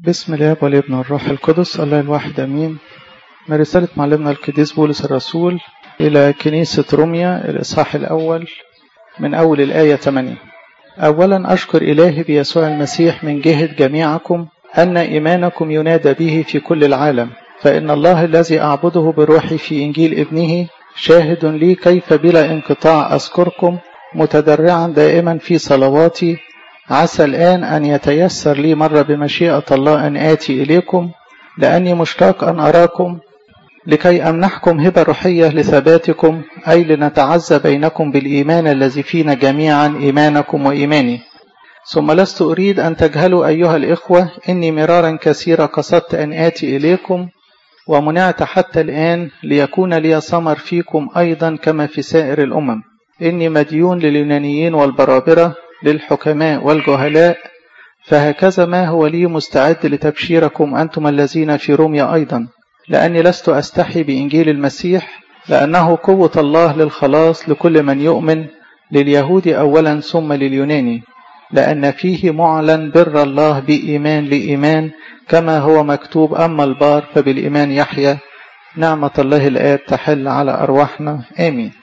بسم الله والابن والروح القدس الله الواحد امين من رسالة معلمنا القديس بولس الرسول إلى كنيسة روميا الإصحاح الأول من أول الآية 8 أولا أشكر إلهي بيسوع المسيح من جهة جميعكم أن إيمانكم ينادى به في كل العالم فإن الله الذي أعبده بروحي في إنجيل ابنه شاهد لي كيف بلا انقطاع أذكركم متدرعا دائما في صلواتي عسى الآن أن يتيسر لي مرة بمشيئة الله أن آتي إليكم لأني مشتاق أن أراكم لكي أمنحكم هبة روحية لثباتكم أي لنتعزى بينكم بالإيمان الذي فينا جميعا إيمانكم وإيماني ثم لست أريد أن تجهلوا أيها الإخوة إني مرارا كثيرا قصدت أن آتي إليكم ومنعت حتى الآن ليكون لي ثمر فيكم أيضا كما في سائر الأمم إني مديون لليونانيين والبرابرة للحكماء والجهلاء فهكذا ما هو لي مستعد لتبشيركم أنتم الذين في روميا أيضا لأني لست أستحي بإنجيل المسيح لأنه قوة الله للخلاص لكل من يؤمن لليهود أولا ثم لليوناني لأن فيه معلن بر الله بإيمان لإيمان كما هو مكتوب أما البار فبالإيمان يحيى نعمة الله الآب تحل على أرواحنا آمين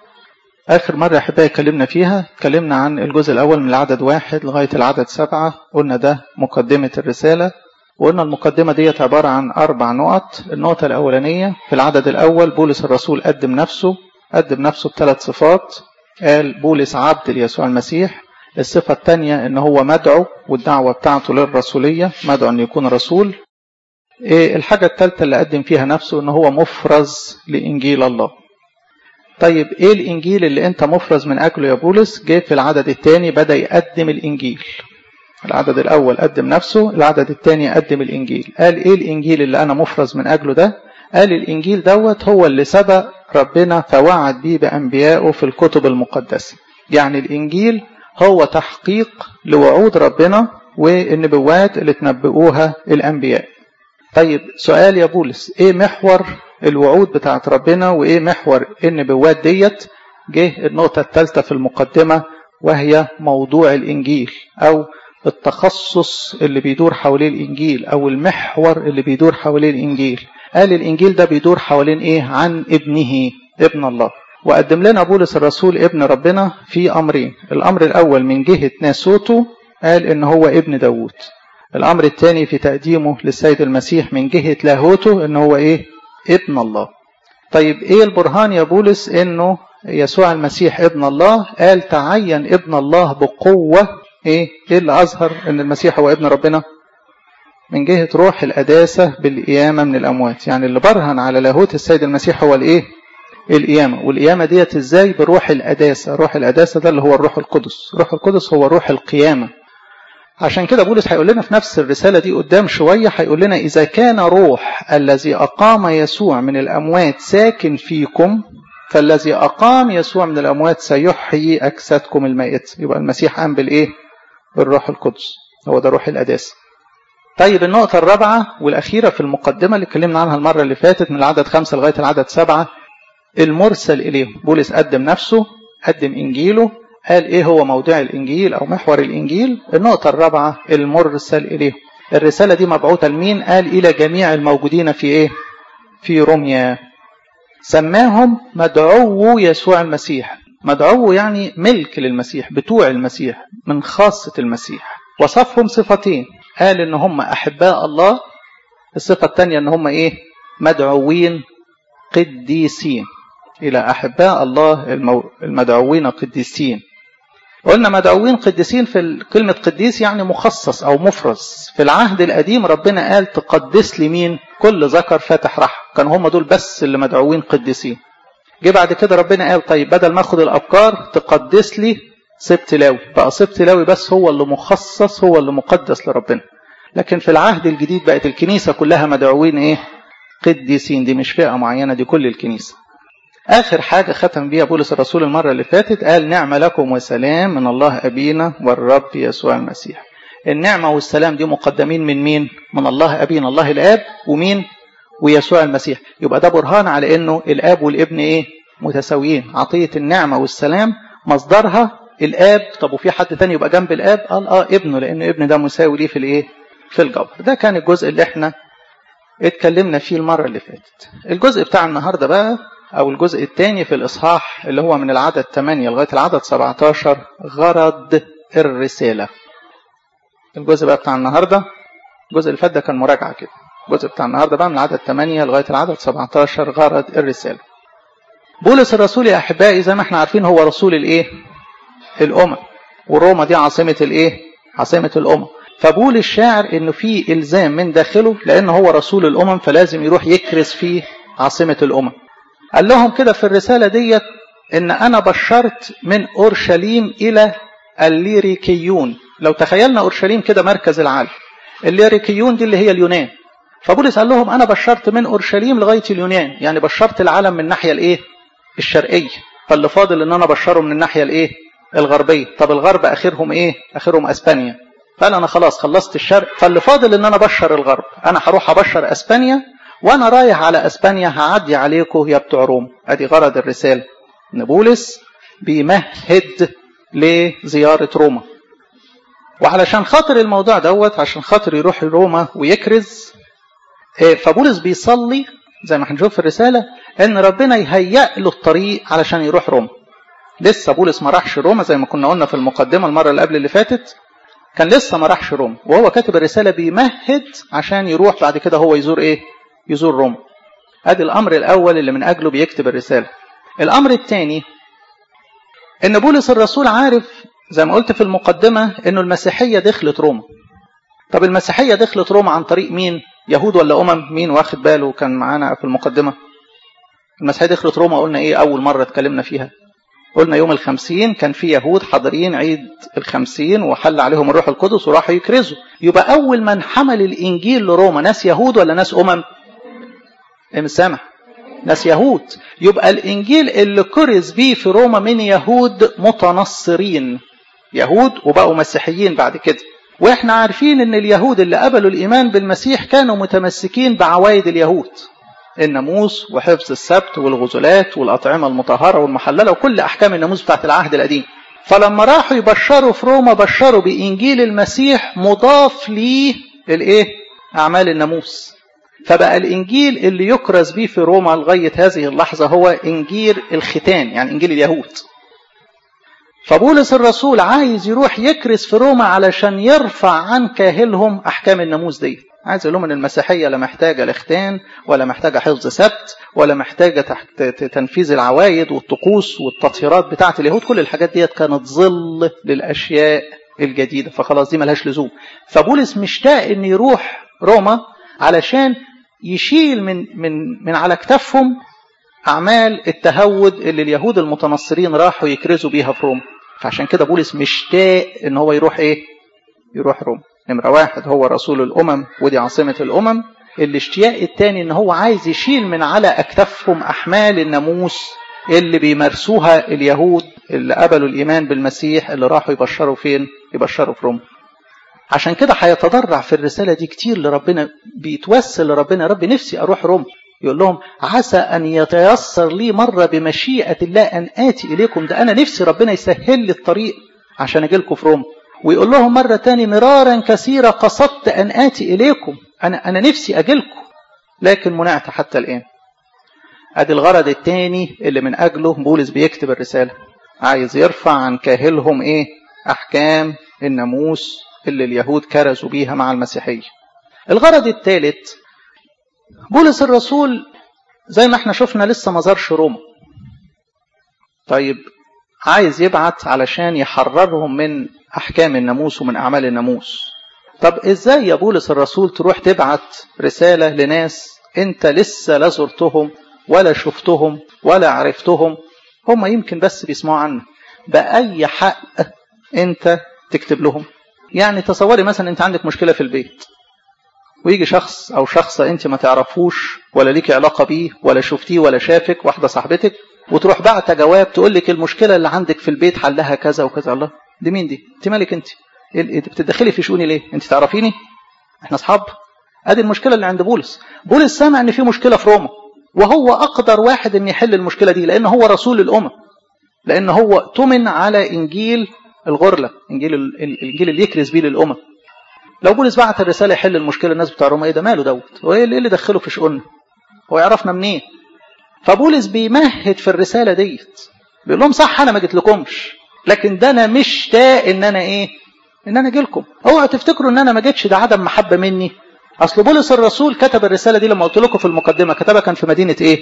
آخر مرة أحبائي اتكلمنا فيها اتكلمنا عن الجزء الأول من العدد واحد لغاية العدد سبعة قلنا ده مقدمة الرسالة وقلنا المقدمة ديت عبارة عن أربع نقط النقطة الأولانية في العدد الأول بولس الرسول قدم نفسه قدم نفسه بثلاث صفات قال بولس عبد ليسوع المسيح الصفة الثانية إن هو مدعو والدعوة بتاعته للرسولية مدعو أن يكون رسول إيه الحاجة الثالثة اللي قدم فيها نفسه إن هو مفرز لإنجيل الله طيب ايه الانجيل اللي انت مفرز من اجله يا بولس جه في العدد الثاني بدا يقدم الانجيل العدد الاول قدم نفسه العدد الثاني قدم الانجيل قال ايه الانجيل اللي انا مفرز من اجله ده قال الانجيل دوت هو اللي سبق ربنا فوعد بيه بانبيائه في الكتب المقدسه يعني الانجيل هو تحقيق لوعود ربنا والنبوات اللي تنبؤوها الانبياء طيب سؤال يا بولس ايه محور الوعود بتاعت ربنا وايه محور النبوات ديت جه النقطة الثالثة في المقدمة وهي موضوع الإنجيل أو التخصص اللي بيدور حوالين الإنجيل أو المحور اللي بيدور حوالين الإنجيل قال الإنجيل ده بيدور حوالين إيه عن ابنه ابن الله وقدم لنا بولس الرسول ابن ربنا في أمرين الأمر الأول من جهة ناسوته قال إن هو ابن داوود الأمر الثاني في تقديمه للسيد المسيح من جهة لاهوته إن هو إيه ابن الله طيب ايه البرهان يا بولس انه يسوع المسيح ابن الله قال تعين ابن الله بقوة ايه ايه اللي اظهر ان المسيح هو ابن ربنا من جهة روح القداسة بالقيامة من الأموات يعني اللي برهن على لاهوت السيد المسيح هو الايه القيامة والقيامة ديت ازاي بروح القداسة روح القداسة ده اللي هو الروح القدس روح القدس هو روح القيامة عشان كده بولس هيقول لنا في نفس الرسالة دي قدام شوية هيقول لنا إذا كان روح الذي أقام يسوع من الأموات ساكن فيكم فالذي أقام يسوع من الأموات سيحيي أجسادكم المائتة يبقى المسيح قام بالإيه؟ بالروح القدس هو ده روح القداسة طيب النقطة الرابعة والأخيرة في المقدمة اللي اتكلمنا عنها المرة اللي فاتت من العدد خمسة لغاية العدد سبعة المرسل إليهم بولس قدم نفسه قدم إنجيله قال ايه هو موضوع الانجيل او محور الانجيل النقطه الرابعه المرسل اليه الرساله دي مبعوثه لمين قال الى جميع الموجودين في ايه في روميا سماهم مدعو يسوع المسيح مدعو يعني ملك للمسيح بتوع المسيح من خاصه المسيح وصفهم صفتين قال ان هم احباء الله الصفه الثانيه ان هم ايه مدعوين قديسين الى احباء الله المدعوين قديسين قلنا مدعوين قديسين في كلمة قديس يعني مخصص أو مفرز في العهد القديم ربنا قال تقدس لي مين كل ذكر فاتح رحم كان هم دول بس اللي مدعوين قديسين جه بعد كده ربنا قال طيب بدل ما اخد الأبكار تقدس لي سبت لاوي بقى سبت لاوي بس هو اللي مخصص هو اللي مقدس لربنا لكن في العهد الجديد بقت الكنيسة كلها مدعوين ايه قديسين دي مش فئة معينة دي كل الكنيسة آخر حاجة ختم بيها بولس الرسول المرة اللي فاتت قال نعمة لكم وسلام من الله أبينا والرب يسوع المسيح النعمة والسلام دي مقدمين من مين؟ من الله أبينا الله الآب ومين؟ ويسوع المسيح يبقى ده برهان على أنه الآب والابن إيه؟ متساويين عطية النعمة والسلام مصدرها الآب طب وفي حد تاني يبقى جنب الآب؟ قال آه ابنه لأن ابن ده مساوي ليه في الإيه؟ في الجبر ده كان الجزء اللي احنا اتكلمنا فيه المرة اللي فاتت الجزء بتاع النهاردة بقى أو الجزء الثاني في الإصحاح اللي هو من العدد 8 لغاية العدد 17 غرض الرسالة الجزء بقى بتاع النهاردة الجزء اللي فات ده كان مراجعة كده الجزء بتاع النهاردة بقى من العدد 8 لغاية العدد 17 غرض الرسالة بولس الرسول يا أحبائي زي ما احنا عارفين هو رسول الإيه الأمم وروما دي عاصمة الإيه عاصمة الأمم فبول الشاعر انه في الزام من داخله لان هو رسول الامم فلازم يروح يكرز في عاصمه الامم قال لهم كده في الرساله ديت ان انا بشرت من اورشليم الى الليريكيون لو تخيلنا اورشليم كده مركز العالم الليريكيون دي اللي هي اليونان فبولس قال لهم انا بشرت من اورشليم لغايه اليونان يعني بشرت العالم من الناحيه الايه الشرقيه فاللي فاضل ان انا بشره من الناحيه الايه الغربيه طب الغرب اخرهم ايه اخرهم اسبانيا قال انا خلاص خلصت الشرق فاللي فاضل ان انا ابشر الغرب انا هروح ابشر اسبانيا وانا رايح على اسبانيا هعدي عليكم يا بتوع روم ادي غرض الرساله ان بولس بيمهد لزياره روما وعلشان خاطر الموضوع دوت عشان خاطر يروح روما ويكرز فبولس بيصلي زي ما هنشوف في الرساله ان ربنا يهيئ له الطريق علشان يروح روما لسه بولس ما راحش روما زي ما كنا قلنا في المقدمه المره اللي قبل اللي فاتت كان لسه ما راحش روما وهو كاتب الرساله بيمهد عشان يروح بعد كده هو يزور ايه يزور روما ادي الامر الاول اللي من اجله بيكتب الرساله الامر الثاني ان بولس الرسول عارف زي ما قلت في المقدمه انه المسيحيه دخلت روما طب المسيحيه دخلت روما عن طريق مين يهود ولا امم مين واخد باله كان معانا في المقدمه المسيحيه دخلت روما قلنا ايه اول مره اتكلمنا فيها قلنا يوم الخمسين كان في يهود حاضرين عيد الخمسين وحل عليهم الروح القدس وراحوا يكرزوا يبقى أول من حمل الإنجيل لروما ناس يهود ولا ناس أمم؟ مش سامع ناس يهود يبقى الإنجيل اللي كرز بيه في روما من يهود متنصرين يهود وبقوا مسيحيين بعد كده واحنا عارفين ان اليهود اللي قبلوا الايمان بالمسيح كانوا متمسكين بعوايد اليهود الناموس وحفظ السبت والغزلات والأطعمة المطهرة والمحللة وكل أحكام الناموس بتاعت العهد القديم فلما راحوا يبشروا في روما بشروا بإنجيل المسيح مضاف ليه الإيه؟ أعمال الناموس فبقى الإنجيل اللي يكرز بيه في روما لغاية هذه اللحظة هو إنجيل الختان يعني إنجيل اليهود فبولس الرسول عايز يروح يكرز في روما علشان يرفع عن كاهلهم أحكام الناموس دي عايز اقول لهم ان المسيحيه لا محتاجه لختان ولا محتاجه حفظ سبت ولا محتاجه تحت تنفيذ العوايد والطقوس والتطهيرات بتاعه اليهود كل الحاجات ديت كانت ظل للاشياء الجديده فخلاص دي ملهاش لزوم فبولس مشتاق ان يروح روما علشان يشيل من من من على كتافهم اعمال التهود اللي اليهود المتنصرين راحوا يكرزوا بيها في روما فعشان كده بولس مشتاق ان هو يروح ايه يروح روما نمرة واحد هو رسول الأمم ودي عاصمة الأمم الاشتياق الثاني ان هو عايز يشيل من على أكتافهم أحمال الناموس اللي بيمارسوها اليهود اللي قبلوا الإيمان بالمسيح اللي راحوا يبشروا فين يبشروا في روما عشان كده هيتضرع في الرسالة دي كتير لربنا بيتوسل لربنا يا رب نفسي أروح روما يقول لهم عسى أن يتيسر لي مرة بمشيئة الله أن آتي إليكم ده أنا نفسي ربنا يسهل لي الطريق عشان أجي لكم في روما ويقول لهم مرة تاني مرارا كثيرة قصدت أن آتي إليكم أنا, أنا نفسي أجلكم لكن منعت حتى الآن أدي الغرض الثاني اللي من أجله بولس بيكتب الرسالة عايز يرفع عن كاهلهم إيه أحكام الناموس اللي اليهود كرزوا بيها مع المسيحية الغرض الثالث بولس الرسول زي ما احنا شفنا لسه ما زارش روما طيب عايز يبعت علشان يحررهم من أحكام الناموس ومن أعمال الناموس طب إزاي يا بولس الرسول تروح تبعت رسالة لناس أنت لسه لا زرتهم ولا شفتهم ولا عرفتهم هم يمكن بس بيسمعوا عنك بأي حق أنت تكتب لهم يعني تصوري مثلا أنت عندك مشكلة في البيت ويجي شخص أو شخصة أنت ما تعرفوش ولا ليك علاقة بيه ولا شفتيه ولا شافك واحدة صاحبتك وتروح بعت جواب تقول لك المشكلة اللي عندك في البيت حلها كذا وكذا الله دي مين دي انت مالك انت بتتدخلي في شؤوني ليه انت تعرفيني احنا اصحاب ادي المشكله اللي عند بولس بولس سمع ان في مشكله في روما وهو اقدر واحد ان يحل المشكله دي لان هو رسول الامم لان هو اؤتمن على انجيل الغرله انجيل الانجيل اللي يكرز بيه للامم لو بولس بعت الرساله يحل المشكله الناس بتوع روما ايه ده ماله دوت هو ايه اللي دخله في شؤوننا هو يعرفنا منين فبولس بيمهد في الرساله ديت بيقول لهم صح انا ما جيت لكمش لكن ده انا مشتاق ان انا ايه ان انا اجي لكم اوعوا تفتكروا ان انا ما جيتش ده عدم محبه مني اصل بولس الرسول كتب الرساله دي لما قلت لكم في المقدمه كتبها كان في مدينه ايه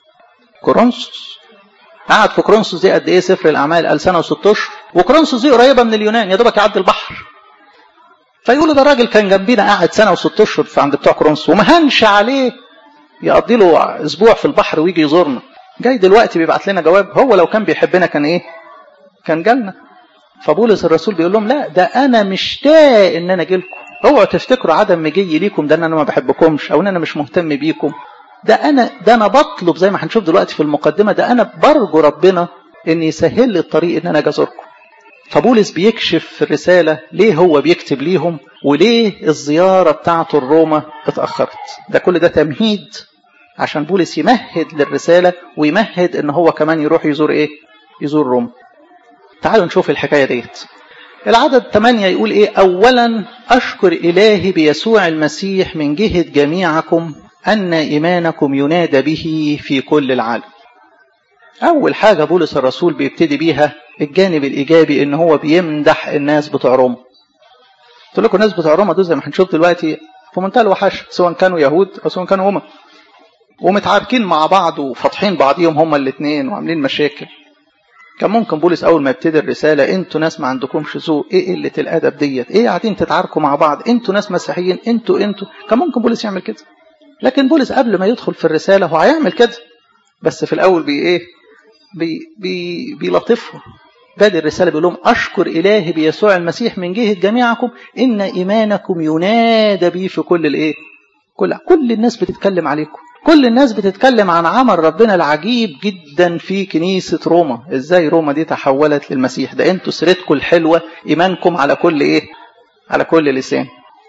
كورنثوس قعد في كورنثوس دي قد ايه سفر الاعمال قال سنه وست اشهر وكورنثوس دي قريبه من اليونان يا دوبك يعدي البحر فيقولوا ده الراجل كان جنبينا قاعد سنه وست اشهر في عند بتوع كورنثوس وما هنش عليه يقضي له اسبوع في البحر ويجي يزورنا جاي دلوقتي بيبعت لنا جواب هو لو كان بيحبنا كان ايه كان جالنا فبولس الرسول بيقول لهم لا ده انا مشتاق ان انا اجي لكم اوعوا تفتكروا عدم مجيي ليكم ده ان انا ما بحبكمش او ان انا مش مهتم بيكم ده انا ده انا بطلب زي ما هنشوف دلوقتي في المقدمه ده انا برجو ربنا ان يسهل لي الطريق ان انا اجي ازوركم فبولس بيكشف في الرساله ليه هو بيكتب ليهم وليه الزياره بتاعته الروما اتاخرت ده كل ده تمهيد عشان بولس يمهد للرساله ويمهد ان هو كمان يروح يزور ايه يزور روما تعالوا نشوف الحكايه ديت العدد 8 يقول ايه اولا اشكر الهي بيسوع المسيح من جهه جميعكم ان ايمانكم ينادى به في كل العالم اول حاجه بولس الرسول بيبتدي بيها الجانب الايجابي ان هو بيمدح الناس بتوع روما قلت لكم الناس بتوع روما دول زي ما هنشوف دلوقتي في منتهى الوحش سواء كانوا يهود او سواء كانوا امم ومتعاركين مع بعض وفاتحين بعضيهم هما الاثنين وعاملين مشاكل كان ممكن بولس اول ما يبتدي الرساله انتوا ناس ما عندكمش ذوق ايه قله الادب ديت ايه قاعدين تتعاركوا مع بعض انتوا ناس مسيحيين انتوا انتوا كان ممكن بولس يعمل كده لكن بولس قبل ما يدخل في الرساله هو هيعمل كده بس في الاول بي ايه بي بي بيلطفهم بادئ الرساله بيقول لهم اشكر الهي بيسوع المسيح من جهه جميعكم ان ايمانكم ينادى بي في كل الايه كل كل الناس بتتكلم عليكم كل الناس بتتكلم عن عمل ربنا العجيب جدا في كنيسة روما ازاي روما دي تحولت للمسيح ده انتوا سيرتكم الحلوة ايمانكم على كل ايه على كل لسان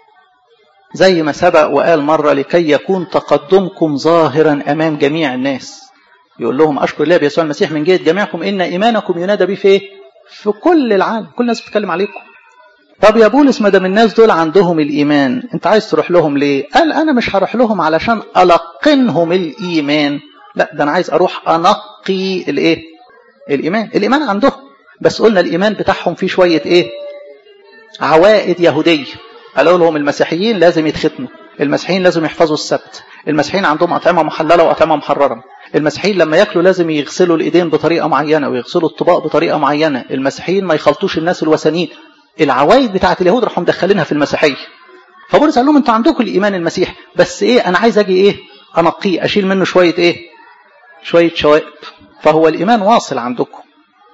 زي ما سبق وقال مرة لكي يكون تقدمكم ظاهرا امام جميع الناس يقول لهم اشكر الله بيسوع المسيح من جهة جميعكم ان ايمانكم ينادى به في ايه في كل العالم كل الناس بتتكلم عليكم طب يا بولس ما دام الناس دول عندهم الايمان انت عايز تروح لهم ليه قال انا مش هروح لهم علشان القنهم الايمان لا ده انا عايز اروح انقي الايه الايمان الايمان عندهم بس قلنا الايمان بتاعهم فيه شويه ايه عوائد يهوديه قالوا لهم المسيحيين لازم يتختموا المسيحيين لازم يحفظوا السبت المسيحيين عندهم اطعمه محلله واطعمه محرره المسيحيين لما ياكلوا لازم يغسلوا الايدين بطريقه معينه ويغسلوا الطباق بطريقه معينه المسيحيين ما يخلطوش الناس الوثنيين العوايد بتاعت اليهود راحوا مدخلينها في المسيحيه فبولس قال لهم انتوا عندكم الايمان المسيحي بس ايه انا عايز اجي ايه انقيه اشيل منه شويه ايه شويه شوائب فهو الايمان واصل عندكم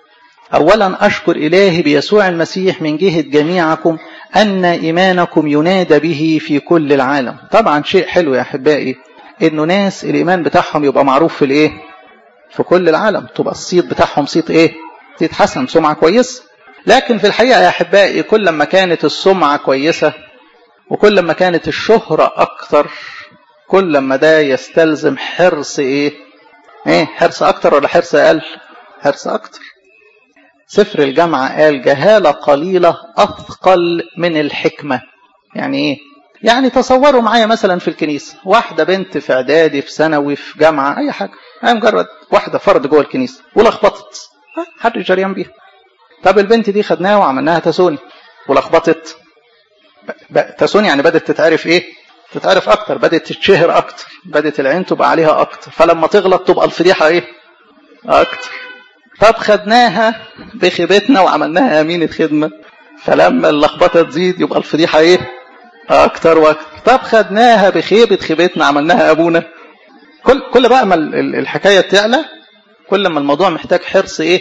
اولا اشكر الهي بيسوع المسيح من جهه جميعكم ان ايمانكم ينادى به في كل العالم طبعا شيء حلو يا احبائي انه ناس الايمان بتاعهم يبقى معروف في الايه في كل العالم تبقى الصيت بتاعهم صيت ايه صيت حسن سمعه كويسه لكن في الحقيقة يا أحبائي كل ما كانت السمعة كويسة وكل ما كانت الشهرة أكتر كل ما ده يستلزم حرص إيه؟ إيه حرص أكتر ولا حرص أقل؟ حرص أكتر. سفر الجامعة قال جهالة قليلة أثقل من الحكمة. يعني إيه؟ يعني تصوروا معايا مثلا في الكنيسة واحدة بنت في إعدادي في ثانوي في جامعة أي حاجة هي مجرد واحدة فرد جوه الكنيسة ولخبطت حد جريان بيها طب البنت دي خدناها وعملناها تسوني ولخبطت تسوني يعني بدات تتعرف ايه تتعرف اكتر بدات تتشهر اكتر بدات العين تبقى عليها اكتر فلما تغلط تبقى الفضيحه ايه اكتر طب خدناها بخيبتنا وعملناها امينه خدمه فلما اللخبطه تزيد يبقى الفضيحه ايه اكتر واكتر طب خدناها بخيبه خيبتنا عملناها ابونا كل كل بقى ما الحكايه تعلى كل ما الموضوع محتاج حرص ايه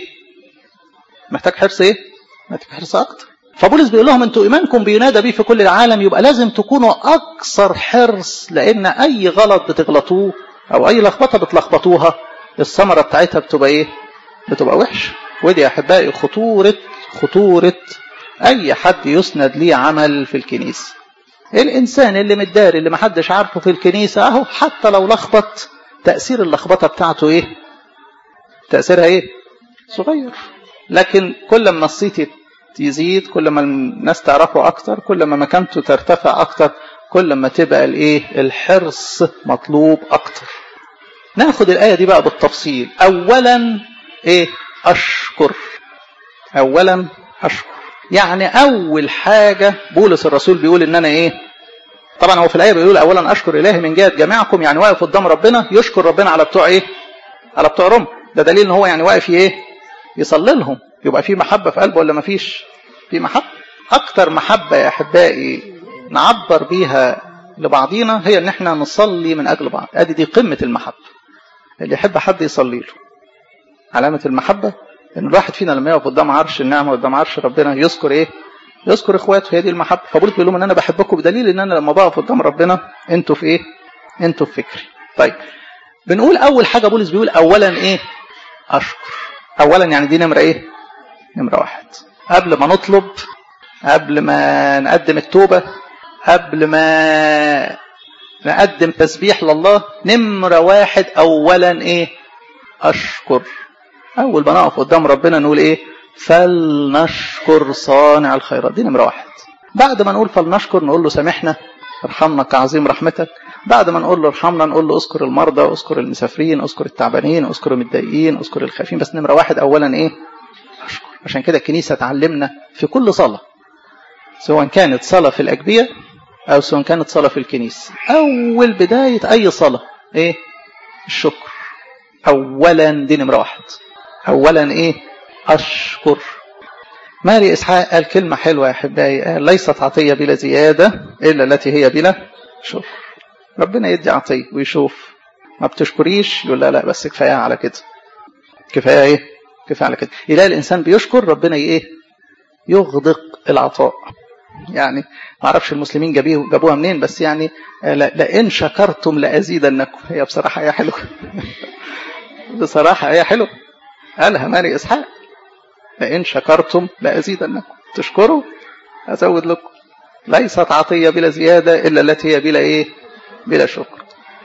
محتاج حرص ايه محتاج حرص اكتر فبولس بيقول لهم انتوا ايمانكم بينادى بيه في كل العالم يبقى لازم تكونوا اكثر حرص لان اي غلط بتغلطوه او اي لخبطه بتلخبطوها الثمره بتاعتها بتبقى ايه بتبقى وحش ودي يا احبائي خطوره خطوره اي حد يسند ليه عمل في الكنيسه الانسان اللي متداري اللي محدش عارفه في الكنيسه اهو حتى لو لخبط تاثير اللخبطه بتاعته ايه تاثيرها ايه صغير لكن كل ما الصيت يزيد كل ما الناس تعرفه اكتر كل ما مكانته ترتفع اكتر كل ما تبقى الايه الحرص مطلوب اكتر ناخد الايه دي بقى بالتفصيل اولا ايه اشكر اولا اشكر يعني اول حاجه بولس الرسول بيقول ان انا ايه طبعا هو في الايه بيقول اولا اشكر الهي من جهه جميعكم يعني واقف قدام ربنا يشكر ربنا على بتوع ايه على بتوع روم ده دليل ان هو يعني واقف ايه يصلي لهم يبقى في محبه في قلبه ولا ما فيش في محبه اكتر محبه يا احبائي نعبر بيها لبعضينا هي ان احنا نصلي من اجل بعض ادي دي قمه المحبه اللي يحب حد يصلي له علامه المحبه ان الواحد فينا لما يقف قدام عرش النعمه قدام عرش ربنا يذكر ايه يذكر اخواته هي دي المحبه فبولس بيقول لهم ان انا بحبكم بدليل ان انا لما بقف قدام ربنا انتوا في ايه انتوا في فكري طيب بنقول اول حاجه بولس بيقول اولا ايه اشكر اولا يعني دي نمره ايه نمره واحد قبل ما نطلب قبل ما نقدم التوبه قبل ما نقدم تسبيح لله نمره واحد اولا ايه اشكر اول ما نقف قدام ربنا نقول ايه فلنشكر صانع الخيرات دي نمره واحد بعد ما نقول فلنشكر نقول له سامحنا ارحمنا كعظيم رحمتك بعد ما نقول له ارحمنا نقول له اذكر المرضى اذكر المسافرين اذكر التعبانين اذكر المتضايقين اذكر الخايفين بس نمره واحد اولا ايه اشكر عشان كده الكنيسه تعلمنا في كل صلاه سواء كانت صلاه في الاجبيه او سواء كانت صلاه في الكنيسه اول بدايه اي صلاه ايه الشكر اولا دي نمره واحد اولا ايه اشكر ماري اسحاق قال كلمه حلوه يا احبائي قال ليست عطيه بلا زياده الا التي هي بلا شكر ربنا يدي عطيه ويشوف ما بتشكريش يقول لا لا بس كفايه على كده كفايه ايه كفايه على كده يلاقي الانسان بيشكر ربنا ايه يغدق العطاء يعني ما اعرفش المسلمين جابوه جابوها منين بس يعني لئن شكرتم لازيدنكم هي بصراحه هي حلوه بصراحه هي حلوه قالها ماري اسحاق لئن شكرتم لازيدنكم تشكروا ازود لكم ليست عطيه بلا زياده الا التي هي بلا ايه بلا شكر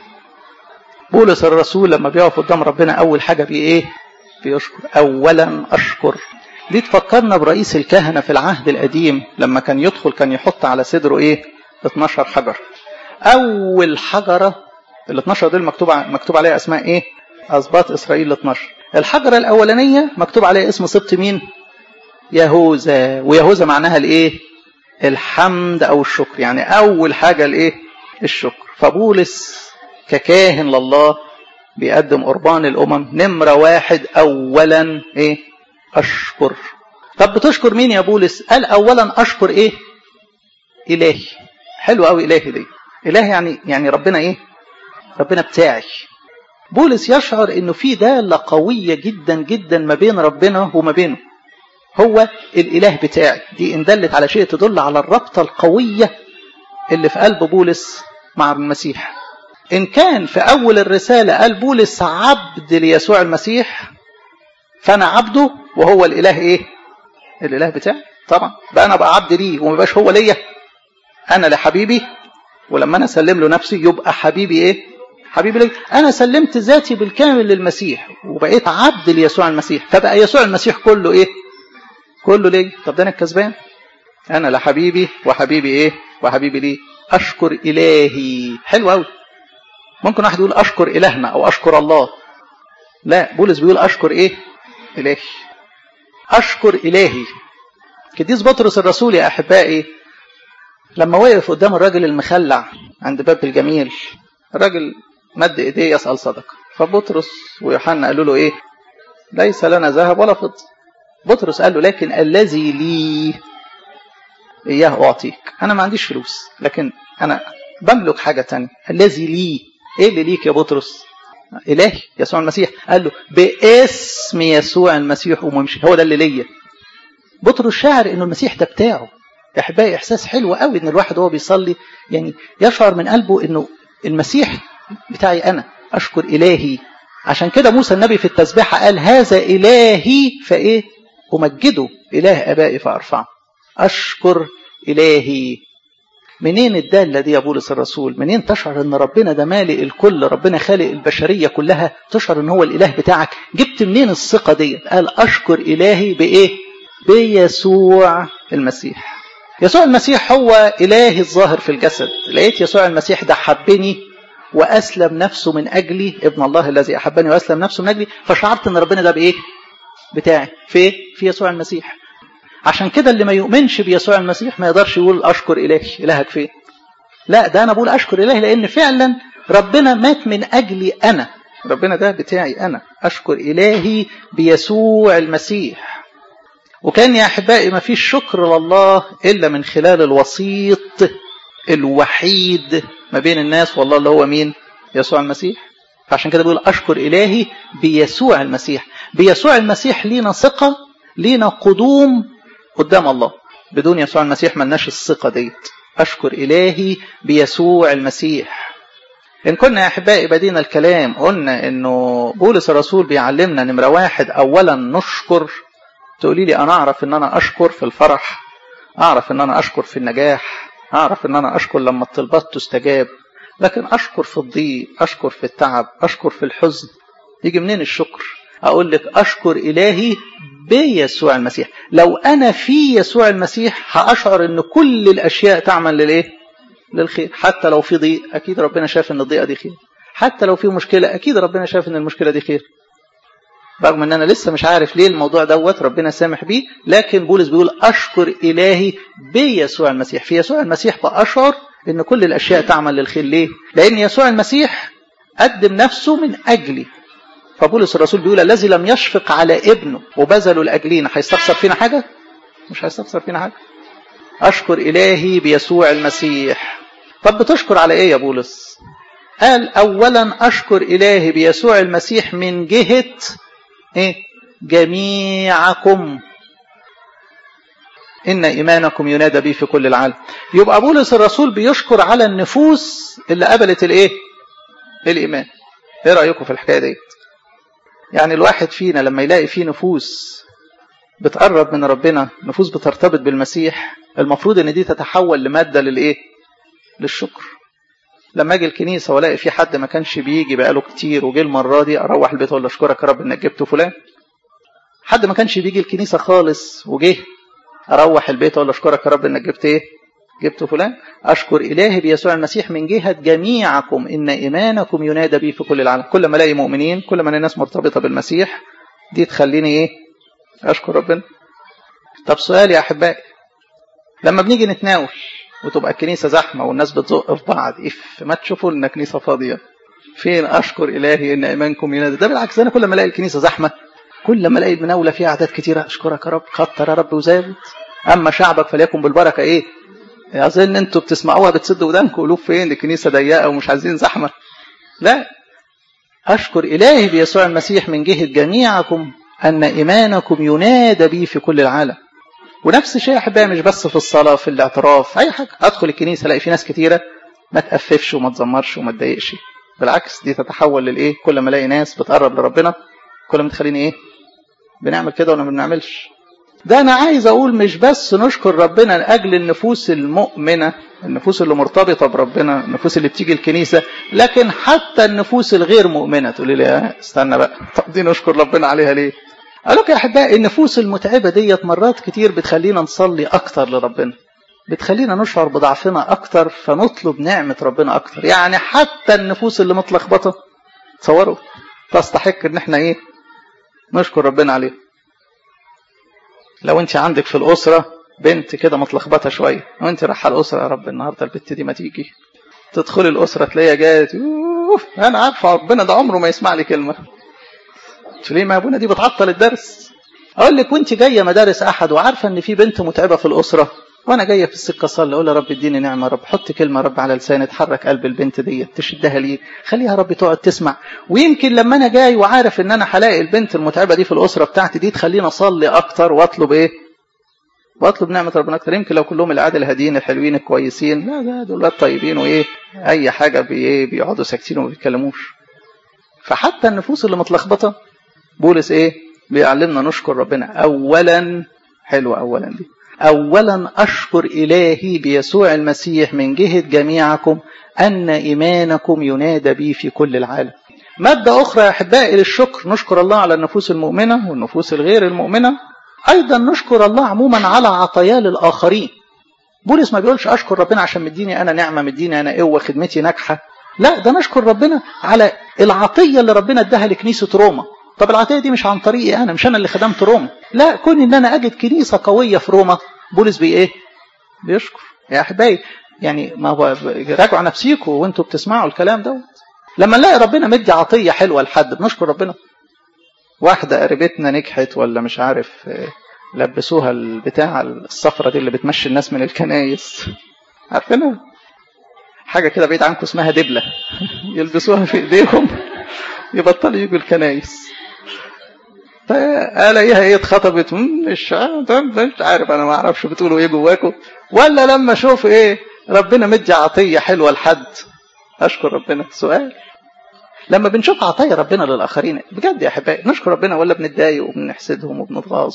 بولس الرسول لما بيقف قدام ربنا اول حاجه بي ايه بيشكر اولا اشكر دي تفكرنا برئيس الكهنه في العهد القديم لما كان يدخل كان يحط على صدره ايه 12 حجر اول حجره ال 12 دول مكتوب مكتوب عليها اسماء ايه اسباط اسرائيل ال 12 الحجره الاولانيه مكتوب عليها اسم سبط مين يهوذا ويهوذا معناها الايه الحمد او الشكر يعني اول حاجه الايه الشكر فبولس ككاهن لله بيقدم قربان الامم نمره واحد اولا ايه اشكر طب بتشكر مين يا بولس قال اولا اشكر ايه الهي حلو قوي الهي دي الهي يعني يعني ربنا ايه ربنا بتاعي بولس يشعر انه في داله قويه جدا جدا ما بين ربنا وما بينه هو الاله بتاعي دي ان دلت على شيء تدل على الرابطه القويه اللي في قلب بولس مع المسيح ان كان في اول الرساله قال بولس عبد ليسوع المسيح فانا عبده وهو الاله ايه الاله بتاعي طبعا بقى انا بقى عبد ليه وما بقاش هو ليا انا لحبيبي ولما انا اسلم له نفسي يبقى حبيبي ايه حبيبي ليه انا سلمت ذاتي بالكامل للمسيح وبقيت عبد ليسوع المسيح فبقى يسوع المسيح كله ايه كله ليه طب ده انا الكسبان انا لحبيبي وحبيبي ايه وحبيبي ليه اشكر الهي حلو قوي ممكن واحد يقول اشكر الهنا او اشكر الله لا بولس بيقول اشكر ايه الهي اشكر الهي قديس بطرس الرسول يا احبائي لما وقف قدام الراجل المخلع عند باب الجميل الراجل مد ايديه يسال صدقه فبطرس ويوحنا قالوا له ايه ليس لنا ذهب ولا فضه بطرس قال له لكن الذي لي اياه اعطيك انا ما عنديش فلوس لكن انا بملك حاجه تانية الذي لي ايه اللي ليك يا بطرس الهي يسوع المسيح قال له باسم يسوع المسيح وممشي هو ده اللي ليا بطرس شاعر انه المسيح ده بتاعه يا احبائي احساس حلو قوي ان الواحد وهو بيصلي يعني يشعر من قلبه انه المسيح بتاعي انا اشكر الهي عشان كده موسى النبي في التسبيحه قال هذا الهي فايه امجده اله ابائي فارفعه اشكر الهي منين الدالة دي يا بولس الرسول منين تشعر ان ربنا ده مالئ الكل ربنا خالق البشرية كلها تشعر ان هو الاله بتاعك جبت منين الثقة دي قال اشكر الهي بايه بيسوع المسيح يسوع المسيح هو إلهي الظاهر في الجسد لقيت يسوع المسيح ده حبني وأسلم نفسه من أجلي ابن الله الذي أحبني وأسلم نفسه من أجلي فشعرت أن ربنا ده بإيه بتاعي في في يسوع المسيح عشان كده اللي ما يؤمنش بيسوع المسيح ما يقدرش يقول أشكر إلهي إلهك فين لا ده أنا بقول أشكر إلهي لأن فعلا ربنا مات من أجلي أنا ربنا ده بتاعي أنا أشكر إلهي بيسوع المسيح وكان يا أحبائي ما فيش شكر لله إلا من خلال الوسيط الوحيد ما بين الناس والله اللي هو مين يسوع المسيح فعشان كده بيقول أشكر إلهي بيسوع المسيح بيسوع المسيح لينا ثقة لينا قدوم قدام الله بدون يسوع المسيح ملناش الثقة ديت أشكر إلهي بيسوع المسيح إن كنا يا أحبائي بدينا الكلام قلنا إنه بولس الرسول بيعلمنا نمرة واحد أولا نشكر تقولي لي أنا أعرف إن أنا أشكر في الفرح أعرف إن أنا أشكر في النجاح أعرف إن أنا أشكر لما الطلبات تستجاب لكن أشكر في الضيق أشكر في التعب أشكر في الحزن يجي منين الشكر أقول لك أشكر إلهي بيسوع المسيح لو أنا في يسوع المسيح هأشعر إن كل الأشياء تعمل للإيه للخير حتى لو في ضيق أكيد ربنا شاف إن الضيقة دي خير حتى لو في مشكلة أكيد ربنا شاف إن المشكلة دي خير رغم ان انا لسه مش عارف ليه الموضوع دوت ربنا سامح بيه لكن بولس بيقول اشكر الهي بيسوع المسيح في يسوع المسيح باشعر ان كل الاشياء تعمل للخير ليه لان يسوع المسيح قدم نفسه من اجلي فبولس الرسول بيقول الذي لم يشفق على ابنه وبذله لاجلينا هيستخسر فينا حاجه مش هيستخسر فينا حاجه اشكر الهي بيسوع المسيح طب بتشكر على ايه يا بولس قال اولا اشكر الهي بيسوع المسيح من جهه ايه جميعكم ان ايمانكم ينادى به في كل العالم يبقى بولس الرسول بيشكر على النفوس اللي قبلت الايه الايمان ايه رايكم في الحكايه ديت يعني الواحد فينا لما يلاقي فيه نفوس بتقرب من ربنا نفوس بترتبط بالمسيح المفروض ان دي تتحول لماده للايه للشكر لما اجي الكنيسه والاقي في حد ما كانش بيجي بقاله كتير وجه المره دي اروح البيت اقول له اشكرك يا رب انك جبت فلان حد ما كانش بيجي الكنيسه خالص وجه اروح البيت اقول له اشكرك يا رب انك جبت ايه جبت فلان اشكر الهي بيسوع المسيح من جهه جميعكم ان ايمانكم ينادى به في كل العالم كل ما الاقي مؤمنين كل ما الناس مرتبطه بالمسيح دي تخليني ايه اشكر ربنا طب سؤال يا احبائي لما بنيجي نتناول وتبقى الكنيسه زحمه والناس بتزق في بعض اف ما تشوفوا لنا كنيسه فاضيه فين اشكر الهي ان ايمانكم ينادي ده بالعكس انا كل ما الاقي الكنيسه زحمه كل ما الاقي المناوله فيها اعداد كتيره اشكرك يا رب خطر يا رب وزاد اما شعبك فليكن بالبركه ايه اظن انتوا بتسمعوها بتسدوا ودانكم قلوب فين الكنيسه ضيقه ومش عايزين زحمه لا اشكر الهي بيسوع المسيح من جهه جميعكم ان ايمانكم ينادى بي في كل العالم ونفس الشيء احبائي مش بس في الصلاه في الاعتراف اي حاجه ادخل الكنيسه الاقي في ناس كتيره ما تقففش وما تزمرش وما تضايقش بالعكس دي تتحول للايه كل ما الاقي ناس بتقرب لربنا كل ما تخليني ايه بنعمل كده ولا ما بنعملش ده انا عايز اقول مش بس نشكر ربنا لاجل النفوس المؤمنه النفوس اللي مرتبطه بربنا النفوس اللي بتيجي الكنيسه لكن حتى النفوس الغير مؤمنه تقولي لي استنى بقى طب دي نشكر ربنا عليها ليه قال لك يا احبائي النفوس المتعبه ديت مرات كتير بتخلينا نصلي اكتر لربنا بتخلينا نشعر بضعفنا اكتر فنطلب نعمه ربنا اكتر يعني حتى النفوس اللي متلخبطه تصوروا تستحق ان احنا ايه نشكر ربنا عليه لو انت عندك في الاسره بنت كده متلخبطه شويه وانت رايحه الاسره يا رب النهارده البت دي ما تيجي تدخلي الاسره تلاقيها جات انا عارفه ربنا ده عمره ما يسمع لي كلمه ليه ما ابونا دي بتعطل الدرس اقول لك وانت جايه مدارس احد وعارفه ان في بنت متعبه في الاسره وانا جايه في السكه اصلي اقول يا رب اديني نعمه يا رب حط كلمه يا رب على لساني تحرك قلب البنت دي تشدها لي خليها يا رب تقعد تسمع ويمكن لما انا جاي وعارف ان انا هلاقي البنت المتعبه دي في الاسره بتاعتي دي تخليني اصلي اكتر واطلب ايه واطلب نعمه ربنا اكتر يمكن لو كلهم العادة الهاديين الحلوين الكويسين لا لا دول طيبين وايه اي حاجه بي بيقعدوا ساكتين وما بيتكلموش فحتى النفوس اللي متلخبطه بولس ايه بيعلمنا نشكر ربنا اولا حلوه اولا دي اولا اشكر الهي بيسوع المسيح من جهه جميعكم ان ايمانكم ينادى بي في كل العالم مادة أخرى يا أحبائي للشكر نشكر الله على النفوس المؤمنة والنفوس الغير المؤمنة ايضا نشكر الله عموما على عطاياه للاخرين بولس ما بيقولش اشكر ربنا عشان مديني انا نعمه مديني انا قوه خدمتي ناجحه لا ده نشكر ربنا على العطيه اللي ربنا اداها لكنيسه روما طب العطيه دي مش عن طريقي انا مش انا اللي خدمت روما لا كون ان انا اجد كنيسه قويه في روما بولس بي ايه بيشكر يا احبائي يعني ما هو راجعوا نفسيكم وانتوا بتسمعوا الكلام دوت لما نلاقي ربنا مدي عطيه حلوه لحد بنشكر ربنا واحده قريبتنا نجحت ولا مش عارف لبسوها البتاع الصفرة دي اللي بتمشي الناس من الكنايس عارفينها حاجة كده بعيد عنكم اسمها دبلة يلبسوها في ايديهم يبطلوا يجوا الكنايس فالاقيها ايه اتخطبت مش مش عارف انا ما اعرفش بتقولوا ايه جواكم ولا لما اشوف ايه ربنا مدي عطيه حلوه لحد اشكر ربنا سؤال لما بنشوف عطايا ربنا للاخرين بجد يا احبائي نشكر ربنا ولا بنتضايق وبنحسدهم وبنتغاظ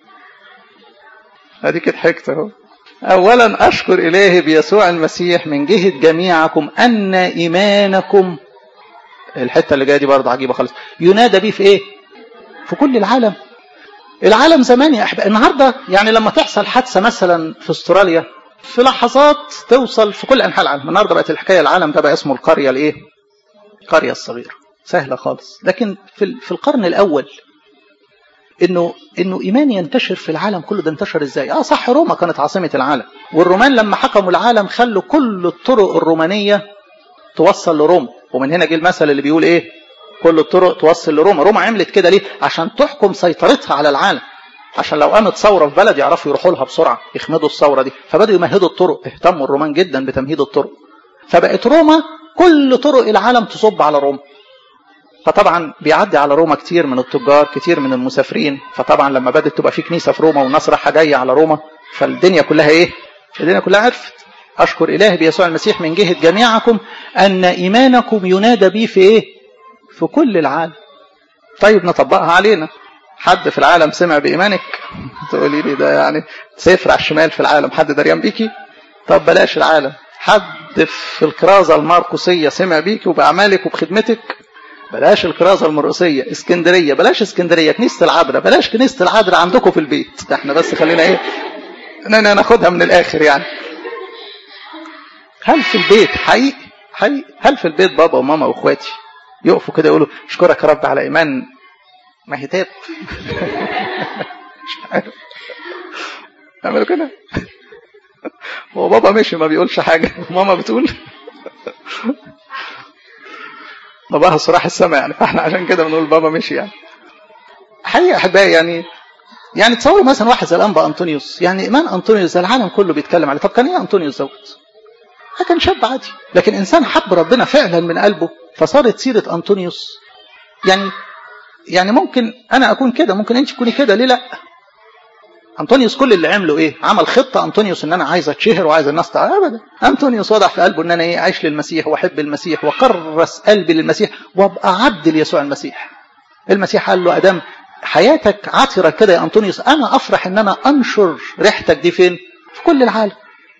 اديك ضحكت اهو اولا اشكر الهي بيسوع المسيح من جهه جميعكم ان ايمانكم الحته اللي جايه دي برضه عجيبه خالص ينادى بيه في ايه في كل العالم العالم زمان يا احبائي النهارده يعني لما تحصل حادثه مثلا في استراليا في لحظات توصل في كل انحاء العالم النهارده بقت الحكايه العالم ده بقى اسمه القريه الايه القريه الصغيره سهله خالص لكن في في القرن الاول انه انه ايمان ينتشر في العالم كله ده انتشر ازاي اه صح روما كانت عاصمه العالم والرومان لما حكموا العالم خلوا كل الطرق الرومانيه توصل لروما ومن هنا جه المثل اللي بيقول ايه كل الطرق توصل لروما روما عملت كده ليه عشان تحكم سيطرتها على العالم عشان لو قامت ثوره في بلد يعرفوا يروحوا لها بسرعه يخمدوا الثوره دي فبداوا يمهدوا الطرق اهتموا الرومان جدا بتمهيد الطرق فبقت روما كل طرق العالم تصب على روما فطبعا بيعدي على روما كتير من التجار كتير من المسافرين فطبعا لما بدات تبقى في كنيسه في روما والناس رايحه جايه على روما فالدنيا كلها ايه الدنيا كلها عرفت اشكر الهي بيسوع المسيح من جهه جميعكم ان ايمانكم ينادى به في ايه في كل العالم طيب نطبقها علينا حد في العالم سمع بإيمانك تقولي لي ده يعني صفر على الشمال في العالم حد دريان بيكي طب بلاش العالم حد في الكرازة الماركوسية سمع بيكي وبأعمالك وبخدمتك بلاش الكرازة المرقسية اسكندرية بلاش اسكندرية كنيسة العذراء بلاش كنيسة العذراء عندكم في البيت ده احنا بس خلينا ايه ناخدها من الاخر يعني هل في البيت حقيقي حقيقي هل في البيت بابا وماما واخواتي يقفوا كده يقولوا اشكرك يا رب على ايمان ما هي تاب مش عارف يعملوا كده هو بابا مشي ما بيقولش حاجة ماما بتقول باباها صراح السماء يعني فاحنا عشان كده بنقول بابا مشي يعني حقيقة أحبائي يعني يعني تصوروا مثلا واحد زي الأنبا أنطونيوس يعني إيمان أنطونيوس ده العالم كله بيتكلم عليه طب كان إيه أنطونيوس دوت؟ كان شاب عادي لكن إنسان حب ربنا فعلا من قلبه فصارت سيرة أنطونيوس يعني يعني ممكن انا اكون كده ممكن انت تكوني كده ليه لا انطونيوس كل اللي عمله ايه عمل خطه انطونيوس ان انا عايز اتشهر وعايز الناس تعرف ابدا انطونيوس وضع في قلبه ان انا ايه عايش للمسيح واحب المسيح وكرس قلبي للمسيح وابقى عبد ليسوع المسيح المسيح قال له ادم حياتك عطره كده يا انطونيوس انا افرح ان انا انشر ريحتك دي فين في كل العالم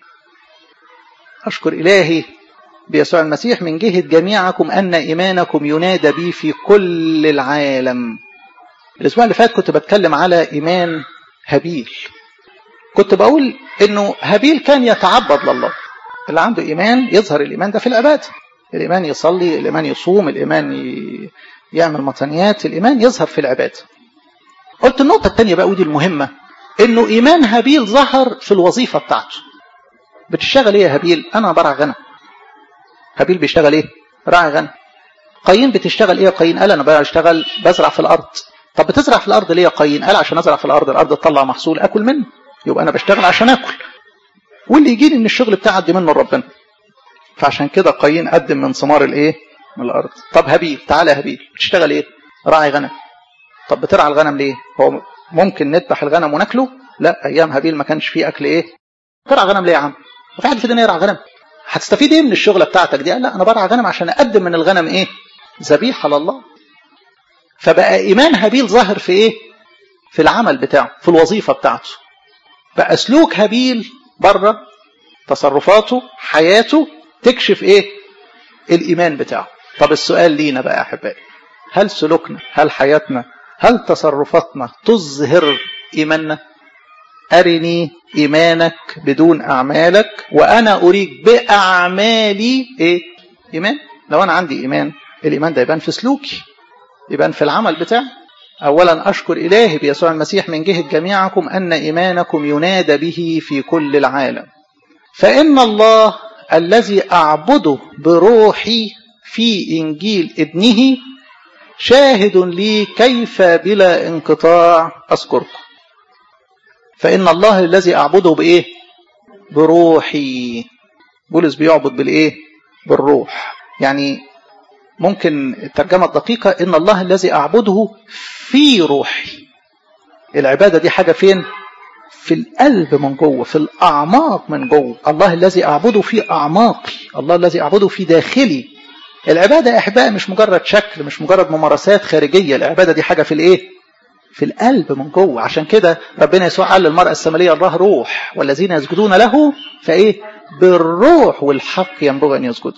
اشكر الهي بيسوع المسيح من جهة جميعكم أن إيمانكم ينادى بي في كل العالم الأسبوع اللي فات كنت بتكلم على إيمان هابيل كنت بقول إنه هابيل كان يتعبد لله اللي عنده إيمان يظهر الإيمان ده في العبادة الإيمان يصلي الإيمان يصوم الإيمان ي... يعمل مطنيات الإيمان يظهر في العبادة قلت النقطة الثانية بقى ودي المهمة إنه إيمان هابيل ظهر في الوظيفة بتاعته بتشتغل إيه يا هابيل أنا برع غنم هابيل بيشتغل ايه راعي غنم قايين بتشتغل ايه يا قايين قال انا بشتغل بزرع في الارض طب بتزرع في الارض ليه يا قايين قال عشان ازرع في الارض الارض تطلع محصول اكل منه يبقى انا بشتغل عشان اكل واللي يجي لي ان الشغل بتاعي ادي منه ربنا فعشان كده قايين قدم من ثمار الايه من الارض طب هابيل تعالى يا هابيل بتشتغل ايه راعي غنم طب بترعى الغنم ليه هو ممكن نذبح الغنم وناكله لا ايام هابيل ما كانش فيه اكل ايه ترعى غنم ليه يا عم وفي حد في الدنيا يرعى غنم هتستفيد ايه من الشغله بتاعتك دي لا انا برعى غنم عشان اقدم من الغنم ايه ذبيحه لله فبقى ايمان هابيل ظاهر في ايه في العمل بتاعه في الوظيفه بتاعته بقى سلوك هابيل بره تصرفاته حياته تكشف ايه الايمان بتاعه طب السؤال لينا بقى يا احبائي هل سلوكنا هل حياتنا هل تصرفاتنا تظهر إيماننا أرني إيمانك بدون أعمالك وأنا أريك بأعمالي إيه إيمان لو أنا عندي إيمان الإيمان ده يبان في سلوكي يبان في العمل بتاعي أولا أشكر إلهي بيسوع المسيح من جهة جميعكم أن إيمانكم ينادى به في كل العالم فإن الله الذي أعبده بروحي في إنجيل ابنه شاهد لي كيف بلا انقطاع أذكركم فإن الله الذي أعبده بإيه بروحي بولس بيعبد بالإيه بالروح يعني ممكن الترجمة الدقيقة إن الله الذي أعبده في روحي العبادة دي حاجة فين في القلب من جوه في الأعماق من جوه الله الذي أعبده في أعماقي الله الذي أعبده في داخلي العبادة يا أحبائي مش مجرد شكل مش مجرد ممارسات خارجية العبادة دي حاجة في الإيه في القلب من جوه عشان كده ربنا يسوع قال للمرأة السمالية الله روح والذين يسجدون له فإيه بالروح والحق ينبغي أن يسجدوا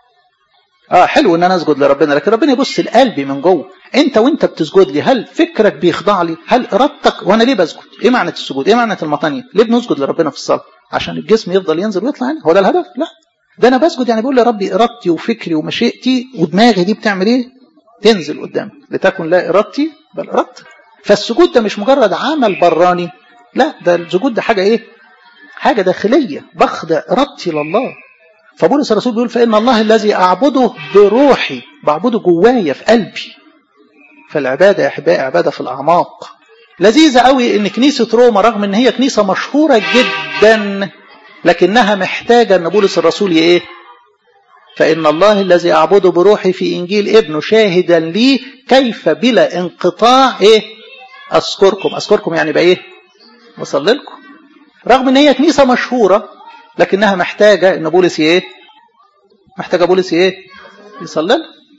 اه حلو ان انا اسجد لربنا لكن ربنا يبص لقلبي من جوه انت وانت بتسجد لي هل فكرك بيخضع لي هل ارادتك وانا ليه بسجد ايه معنى السجود ايه معنى المطانيه ليه بنسجد لربنا في الصلاه عشان الجسم يفضل ينزل ويطلع هنا هو ده الهدف لا ده انا بسجد يعني بقول لربي ارادتي وفكري ومشيئتي ودماغي دي بتعمل ايه تنزل قدامي لتكن لا ارادتي بل ارادتك فالسجود ده مش مجرد عمل براني لا ده السجود ده حاجه ايه حاجه داخليه بخضع ارادتي لله فبولس الرسول بيقول فإن الله الذي أعبده بروحي بعبده جوايا في قلبي فالعبادة يا أحبائي عبادة في الأعماق لذيذة قوي إن كنيسة روما رغم إن هي كنيسة مشهورة جدا لكنها محتاجة إن بولس الرسول إيه؟ فإن الله الذي أعبده بروحي في إنجيل ابنه شاهدا لي كيف بلا انقطاع إيه؟ أذكركم أذكركم يعني بقى إيه؟ وصل لكم رغم إن هي كنيسة مشهورة لكنها محتاجة ان بولس ايه محتاجة بولس ايه يصلي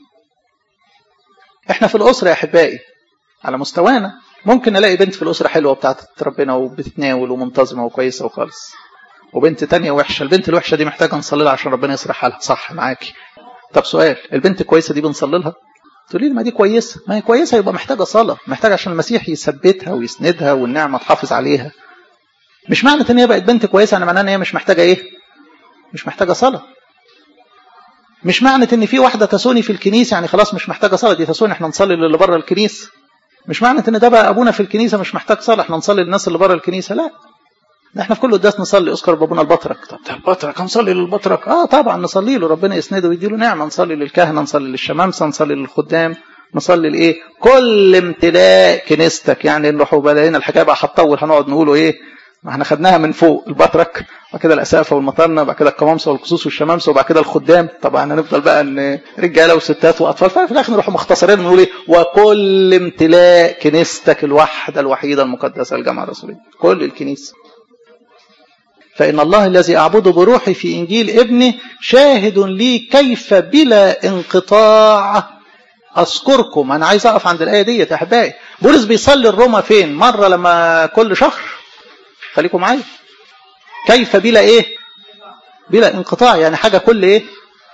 احنا في الاسرة يا احبائي على مستوانا ممكن نلاقي بنت في الاسرة حلوة بتاعت ربنا وبتتناول ومنتظمة وكويسة وخالص وبنت تانية وحشة البنت الوحشة دي محتاجة نصلي لها عشان ربنا يصلح حالها صح معاكي طب سؤال البنت الكويسة دي بنصلي لها تقولي لي ما دي كويسة ما هي كويسة يبقى محتاجة صلاة محتاجة عشان المسيح يثبتها ويسندها والنعمة تحافظ عليها مش معنى ان هي بقت بنت كويسه انا معناه ان هي مش محتاجه ايه مش محتاجه صلاه مش معنى ان في واحده تسوني في الكنيسه يعني خلاص مش محتاجه صلاه دي تسوني احنا نصلي للي بره الكنيسه مش معنى ان ده بقى ابونا في الكنيسه مش محتاج صلاه احنا نصلي للناس اللي بره الكنيسه لا احنا في كل قداس نصلي اذكر بابونا البطرك طب ده البطرك هنصلي للبطرك اه طبعا نصلي له ربنا يسنده ويديله نعمه نصلي للكهنه نصلي للشمامسه نصلي للخدام نصلي لايه كل امتلاء كنيستك يعني نروحوا بلاقينا الحكايه بقى هتطول هنقعد نقوله ايه ما احنا خدناها من فوق البطرك وبعد كده الاسافه والمطرنه وبعد كده القمامسه والقصوص والشمامسه وبعد كده الخدام طبعا هنفضل بقى ان رجاله وستات واطفال ففي الاخر نروح مختصرين ونقول ايه وكل امتلاء كنيستك الوحده الوحيده المقدسه الجامعه الرسوليه كل الكنيسه فإن الله الذي أعبده بروحي في إنجيل ابنه شاهد لي كيف بلا انقطاع أذكركم أنا عايز أقف عند الآية دي يا أحبائي بولس بيصلي الروما فين مرة لما كل شهر خليكم معايا كيف بلا ايه بلا انقطاع يعني حاجه كل ايه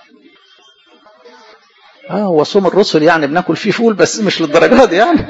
اه هو صوم الرسل يعني بناكل فيه فول بس مش للدرجه دي يعني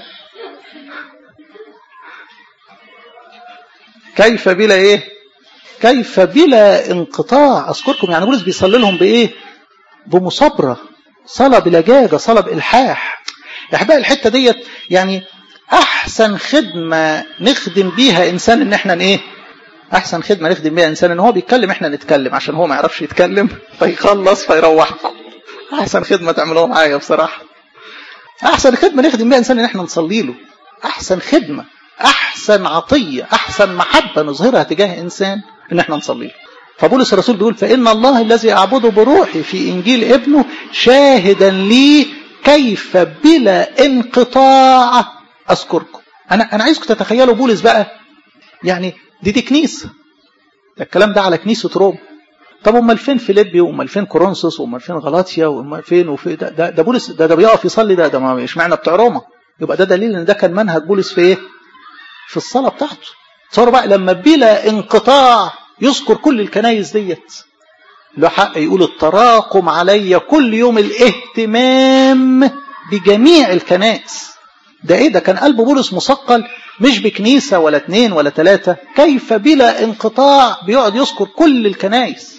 كيف بلا ايه كيف بلا انقطاع اذكركم يعني بولس بيصلي لهم بايه بمصابره صلاه بلجاجه صلاه بالحاح يا احبائي الحته ديت يعني احسن خدمه نخدم بيها انسان ان احنا ايه احسن خدمه نخدم بيها انسان ان هو بيتكلم احنا نتكلم عشان هو ما يعرفش يتكلم فيخلص فيروحكم احسن خدمه تعملوها معايا بصراحه احسن خدمه نخدم بيها انسان ان احنا نصلي له احسن خدمه احسن عطيه احسن محبه نظهرها تجاه انسان ان احنا نصلي له فبولس الرسول بيقول فان الله الذي اعبده بروحي في انجيل ابنه شاهدا لي كيف بلا انقطاع اذكركم انا انا عايزكم تتخيلوا بولس بقى يعني دي دي كنيسه ده الكلام ده على كنيسه روما طب امال فين فيليبي وامال فين كورنثوس وامال فين غلاطيا وامال فين وفي ده ده, ده بولس ده, ده بيقف يصلي ده ده ما اشمعنى بتوع روما يبقى ده دليل ان ده كان منهج بولس في ايه؟ في الصلاه بتاعته تصوروا بقى لما بلا انقطاع يذكر كل الكنايس ديت له حق يقول التراكم علي كل يوم الاهتمام بجميع الكنائس ده ايه ده كان قلب بولس مثقل مش بكنيسة ولا اتنين ولا تلاتة كيف بلا انقطاع بيقعد يذكر كل الكنائس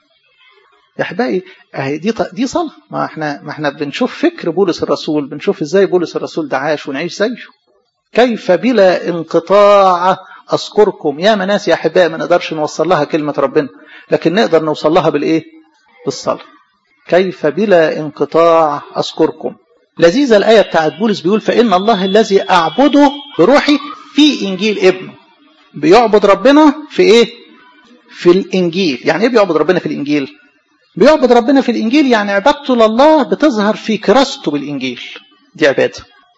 يا احبائي اهي دي دي صلاه ما احنا ما احنا بنشوف فكر بولس الرسول بنشوف ازاي بولس الرسول ده عاش ونعيش زيه كيف بلا انقطاع اذكركم يا ناس يا احبائي ما نقدرش نوصل لها كلمه ربنا لكن نقدر نوصل لها بالايه بالصلاه كيف بلا انقطاع اذكركم لذيذه الايه بتاعت بولس بيقول فان الله الذي اعبده بروحي في انجيل ابنه بيعبد ربنا في ايه في الانجيل يعني ايه بيعبد ربنا في الانجيل بيعبد ربنا في الإنجيل يعني عبادته لله بتظهر في كراسته بالإنجيل دي عبادة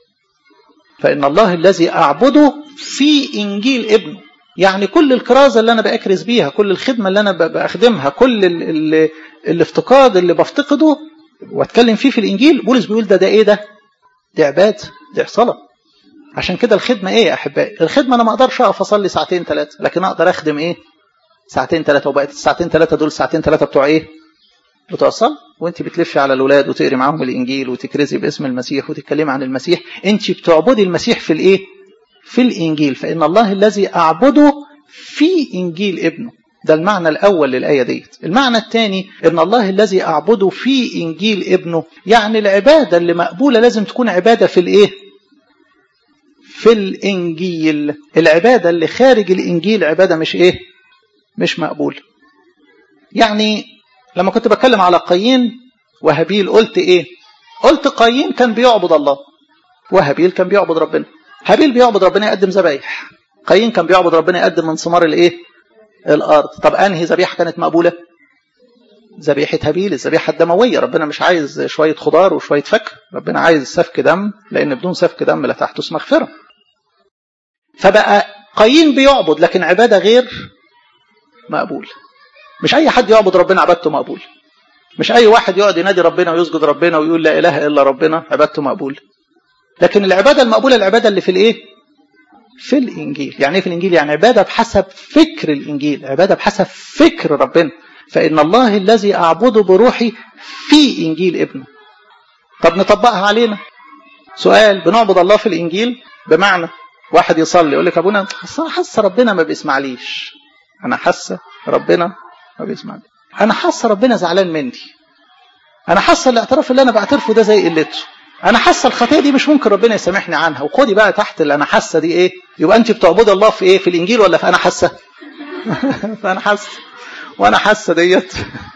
فإن الله الذي أعبده في إنجيل ابنه يعني كل الكرازة اللي أنا بأكرز بيها كل الخدمة اللي أنا بأخدمها كل ال ال الافتقاد اللي بفتقده واتكلم فيه في الإنجيل بولس بيقول ده ده إيه ده دي عبادة دي صلاة عشان كده الخدمة إيه يا أحبائي الخدمة أنا ما أقدرش أقف أصلي ساعتين ثلاثة لكن أقدر أخدم إيه ساعتين ثلاثة وبقت الساعتين ثلاثة دول ساعتين ثلاثة بتوع إيه بتوصل وانت بتلفي على الاولاد وتقري معاهم الانجيل وتكرزي باسم المسيح وتتكلمي عن المسيح انت بتعبدي المسيح في الايه في الانجيل فان الله الذي اعبده في انجيل ابنه ده المعنى الاول للايه ديت المعنى الثاني ان الله الذي اعبده في انجيل ابنه يعني العباده اللي مقبوله لازم تكون عباده في الايه في الانجيل العباده اللي خارج الانجيل عباده مش ايه مش مقبوله يعني لما كنت بتكلم على قايين وهابيل قلت ايه قلت قايين كان بيعبد الله وهابيل كان بيعبد ربنا هابيل بيعبد ربنا يقدم ذبايح قايين كان بيعبد ربنا يقدم من ثمار الايه الارض طب انهي ذبيحه كانت مقبوله ذبيحه هابيل الذبيحه الدمويه ربنا مش عايز شويه خضار وشويه فك ربنا عايز سفك دم لان بدون سفك دم لا تحدث مغفره فبقى قايين بيعبد لكن عباده غير مقبول مش اي حد يعبد ربنا عبادته مقبول مش اي واحد يقعد ينادي ربنا ويسجد ربنا ويقول لا اله الا ربنا عبادته مقبول لكن العباده المقبوله العباده اللي في الايه في الانجيل يعني ايه في الانجيل يعني عباده بحسب فكر الانجيل عباده بحسب فكر ربنا فان الله الذي اعبده بروحي في انجيل ابنه طب نطبقها علينا سؤال بنعبد الله في الانجيل بمعنى واحد يصلي يقول لك ابونا انا حاسه ربنا ما بيسمعليش انا حاسه ربنا ما بيسمعني انا حاسه ربنا زعلان مني انا حاسه الاعتراف اللي انا بعترفه ده زي قلته انا حاسه الخطيه دي مش ممكن ربنا يسامحني عنها وخدي بقى تحت اللي انا حاسه دي ايه يبقى انت بتعبدي الله في ايه في الانجيل ولا في انا حاسه فانا حاسه وانا حاسه ديت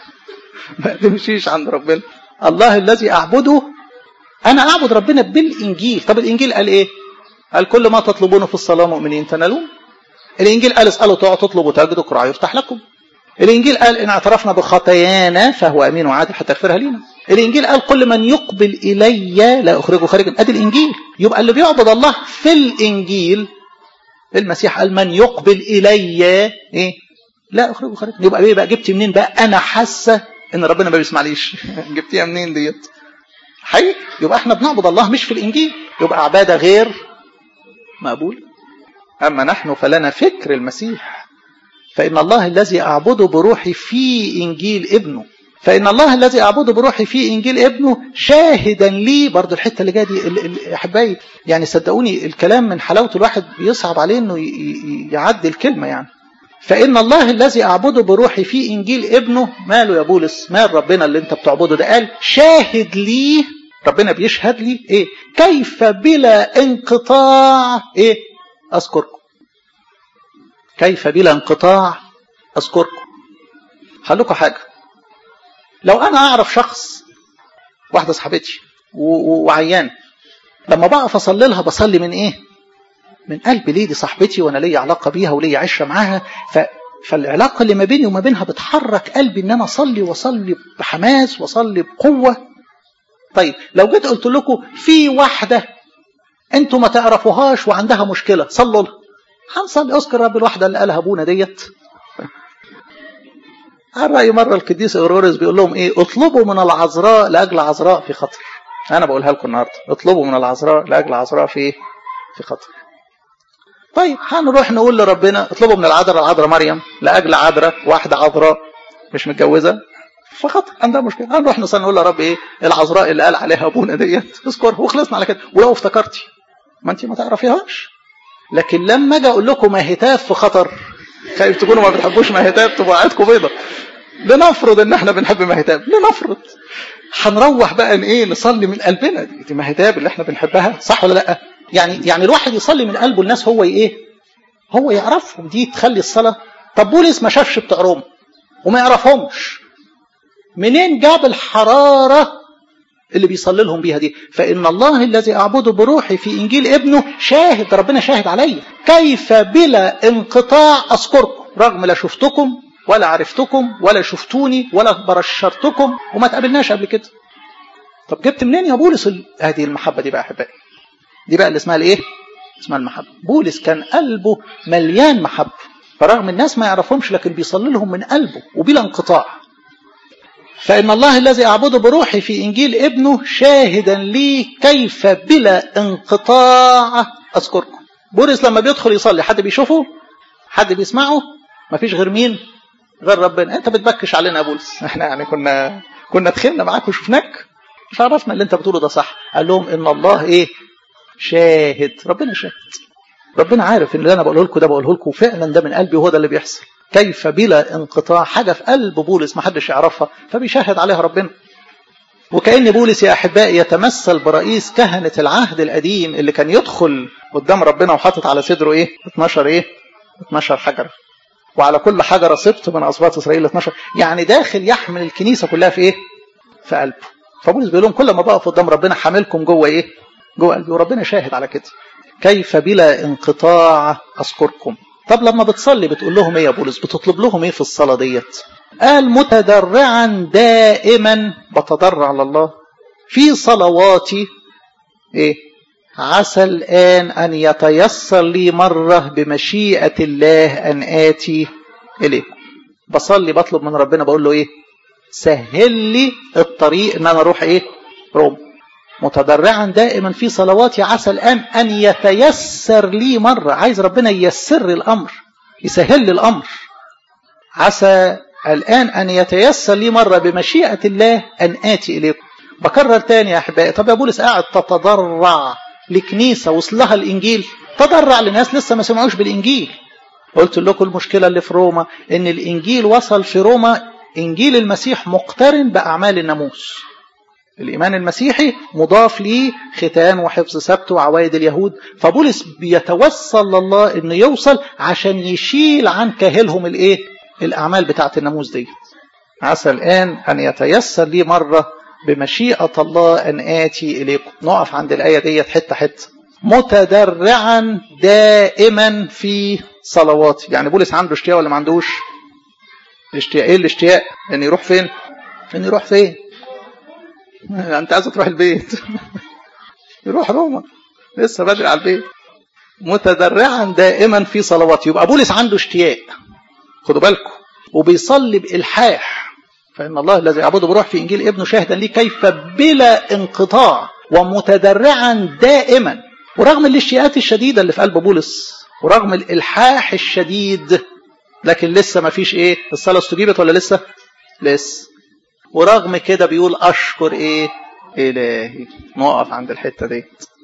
ما تمشيش عند ربنا الله الذي اعبده انا اعبد ربنا بالانجيل طب الانجيل قال ايه قال كل ما تطلبونه في الصلاه مؤمنين تنالون الانجيل قال اسالوا تطلبوا تجدوا قرعوا يفتح لكم الانجيل قال ان اعترفنا بخطايانا فهو امين وعادل حتى يغفرها لنا الانجيل قال كل من يقبل الي لا اخرجه خارجا ادي الانجيل يبقى اللي بيعبد الله في الانجيل المسيح قال من يقبل الي ايه لا اخرجه خارجا يبقى ايه بقى جبتي منين بقى انا حاسه ان ربنا ما بيسمعليش جبتيها منين ديت حقيقي يبقى احنا بنعبد الله مش في الانجيل يبقى عباده غير مقبول اما نحن فلنا فكر المسيح فإن الله الذي أعبده بروحي في إنجيل ابنه فإن الله الذي أعبده بروحي في إنجيل ابنه شاهدا لي برضو الحتة اللي جايه دي أحبائي يعني صدقوني الكلام من حلاوة الواحد بيصعب عليه إنه يعدي الكلمة يعني فإن الله الذي أعبده بروحي في إنجيل ابنه ماله يا بولس مال ربنا اللي أنت بتعبده ده قال شاهد لي ربنا بيشهد لي إيه كيف بلا انقطاع إيه أذكركم كيف بلا انقطاع أذكركم هقول لكم حاجة لو أنا أعرف شخص واحدة صاحبتي وعيان لما بقف أصلي لها بصلي من إيه؟ من قلب ليه دي صاحبتي وأنا ليا علاقة بيها وليا عشرة معاها ف... فالعلاقة اللي ما بيني وما بينها بتحرك قلبي إن أنا أصلي وأصلي بحماس وأصلي بقوة طيب لو جيت قلت لكم في واحدة أنتوا ما تعرفوهاش وعندها مشكلة صلوا لها هنصلي اذكر رب الواحده اللي قالها ابونا ديت على رأي مرة القديس اغروريس بيقول لهم ايه اطلبوا من العذراء لاجل عذراء في خطر انا بقولها لكم النهارده اطلبوا من العذراء لاجل عذراء في في خطر طيب هنروح نقول لربنا اطلبوا من العذراء العذراء مريم لاجل عذراء واحده عذراء مش متجوزه فخطر عندها مشكله هنروح نصلي نقول يا رب ايه العذراء اللي قال عليها ابونا ديت اذكرها وخلصنا على كده ولو افتكرتي ما انت ما تعرفيهاش لكن لما اجي اقول لكم مهتاف في خطر خايف تكونوا ما بتحبوش مهتاف تبقى قاعدكم بيضة لنفرض ان احنا بنحب مهتاب لنفرض هنروح بقى ان ايه نصلي من قلبنا دي, دي مهتاب اللي احنا بنحبها صح ولا لا يعني يعني الواحد يصلي من قلبه الناس هو ايه هو يعرفهم دي تخلي الصلاه طب بولس ما شافش بتوع روما وما يعرفهمش منين جاب الحراره اللي بيصلي لهم بيها دي فان الله الذي اعبده بروحي في انجيل ابنه شاهد ربنا شاهد عليا كيف بلا انقطاع اذكركم رغم لا شفتكم ولا عرفتكم ولا شفتوني ولا برشرتكم وما تقابلناش قبل كده طب جبت منين يا بولس ال... هذه المحبه دي بقى احبائي دي بقى اللي اسمها الايه اسمها المحبه بولس كان قلبه مليان محبه فرغم الناس ما يعرفهمش لكن بيصلي لهم من قلبه وبلا انقطاع فإن الله الذي أعبده بروحي في إنجيل ابنه شاهدا لي كيف بلا انقطاع أذكركم بولس لما بيدخل يصلي حد بيشوفه حد بيسمعه ما فيش غير مين غير ربنا انت بتبكش علينا يا بولس احنا يعني كنا كنا دخلنا معاك وشفناك مش عرفنا اللي انت بتقوله ده صح قال لهم ان الله ايه شاهد ربنا شاهد ربنا عارف ان اللي انا بقوله لكم ده بقوله لكم فعلا ده من قلبي وهو ده اللي بيحصل كيف بلا انقطاع حاجه في قلب بولس ما حدش يعرفها فبيشاهد عليها ربنا وكأن بولس يا أحبائي يتمثل برئيس كهنة العهد القديم اللي كان يدخل قدام ربنا وحاطط على صدره إيه 12 إيه 12 حجرة وعلى كل حجرة سبط من أصوات إسرائيل 12 يعني داخل يحمل الكنيسة كلها في إيه في قلبه فبولس بيقول لهم كل ما بقف قدام ربنا حاملكم جوه إيه جوه قلبي وربنا شاهد على كده كيف بلا انقطاع أذكركم طب لما بتصلي بتقول لهم ايه يا بولس بتطلب لهم ايه في الصلاه ديت قال متدرعا دائما بتضرع لله في صلواتي ايه عسى الان ان يتيسر لي مره بمشيئه الله ان اتي اليكم بصلي بطلب من ربنا بقول له ايه سهل لي الطريق ان انا اروح ايه روما متضرعا دائما في صلواتي عسى الآن أن يتيسر لي مرة عايز ربنا ييسر لي الأمر يسهل لي الأمر عسى الآن أن يتيسر لي مرة بمشيئة الله أن آتي إليكم بكرر تاني يا أحبائي طب يا بولس قاعد تتضرع لكنيسة وصلها الإنجيل تضرع لناس لسه ما سمعوش بالإنجيل قلت لكم المشكلة اللي في روما إن الإنجيل وصل في روما إنجيل المسيح مقترن بأعمال الناموس الإيمان المسيحي مضاف ليه ختان وحفظ سبت وعوايد اليهود فبولس بيتوسل لله انه يوصل عشان يشيل عن كاهلهم الايه الاعمال بتاعه الناموس دي عسى الان ان يتيسر لي مره بمشيئه الله ان اتي اليكم نقف عند الايه ديت حته حته متدرعا دائما في صلواتي يعني بولس عنده اشتياق ولا ما عندوش اشتياق ايه الاشتياق ان يروح فين ان يروح فين انت عايز تروح البيت يروح روما لسه بدري على البيت متدرعا دائما في صلواته يبقى بولس عنده اشتياق خدوا بالكم وبيصلي بالحاح فان الله الذي يعبده بروح في انجيل ابنه شاهدا لي كيف بلا انقطاع ومتدرعا دائما ورغم الاشتياقات الشديده اللي في قلب بولس ورغم الالحاح الشديد لكن لسه ما فيش ايه الصلاه استجيبت ولا لسه لسه ورغم كده بيقول أشكر إيه إلهي نقف عند الحتة دي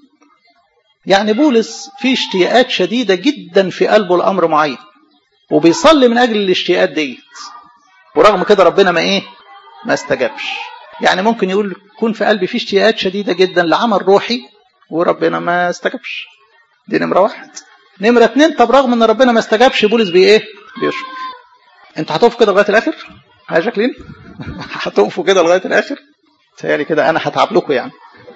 يعني بولس في اشتياقات شديدة جدا في قلبه الأمر معين وبيصلي من أجل الاشتياقات ديت ورغم كده ربنا ما إيه ما استجابش يعني ممكن يقول يكون في قلبي في اشتياقات شديدة جدا لعمل روحي وربنا ما استجابش دي نمرة واحد نمرة اتنين طب رغم ان ربنا ما استجابش بولس بي ايه بيشكر انتوا هتقفوا كده لغايه الاخر يا جاكلين هتقفوا كده لغايه الاخر تهيألي كده انا هتعب لكم يعني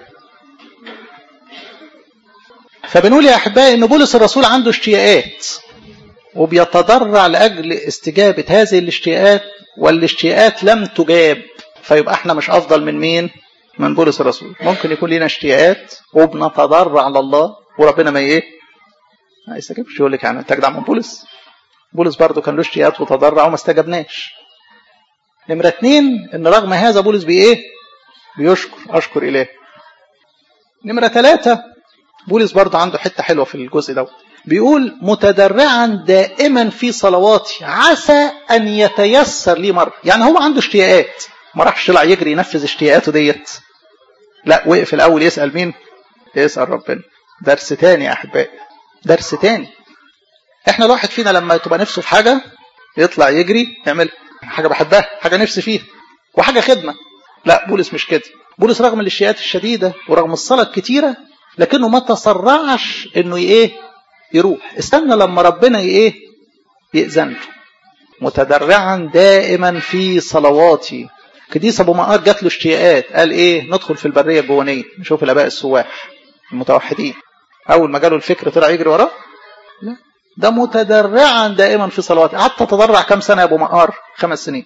فبنقول يا احبائي ان بولس الرسول عنده اشتياقات وبيتضرع لاجل استجابه هذه الاشتياقات والاشتياقات لم تجاب فيبقى احنا مش افضل من مين من بولس الرسول ممكن يكون لنا اشتياقات وبنتضرع لله وربنا ما ايه ما يستجيبش يقول لك يعني انت اجدع من بولس بولس برضه كان له اشتياقات وتضرع وما استجبناش نمرة اتنين ان رغم هذا بولس بايه بيشكر اشكر اله نمرة ثلاثة بولس برضه عنده حتة حلوة في الجزء ده بيقول متدرعا دائما في صلواتي عسى ان يتيسر لي مرة يعني هو عنده اشتياقات ما راحش طلع يجري ينفذ اشتياقاته ديت لا وقف الاول يسأل مين يسأل ربنا درس تاني يا احبائي درس تاني احنا الواحد فينا لما تبقى نفسه في حاجة يطلع يجري يعمل حاجة بحبها حاجة نفسي فيها وحاجة خدمة لا بولس مش كده بولس رغم الاشتياقات الشديدة ورغم الصلاة الكتيرة لكنه ما تسرعش انه ايه يروح استنى لما ربنا ايه يأذن له متدرعا دائما في صلواتي قديس ابو مقار جات له اشتياقات قال ايه ندخل في البريه الجوانيه نشوف الاباء السواح المتوحدين اول ما جاله الفكر طلع يجري وراه لا ده متدرعا دائما في صلواتي قعدت اتضرع كام سنه يا ابو مقار خمس سنين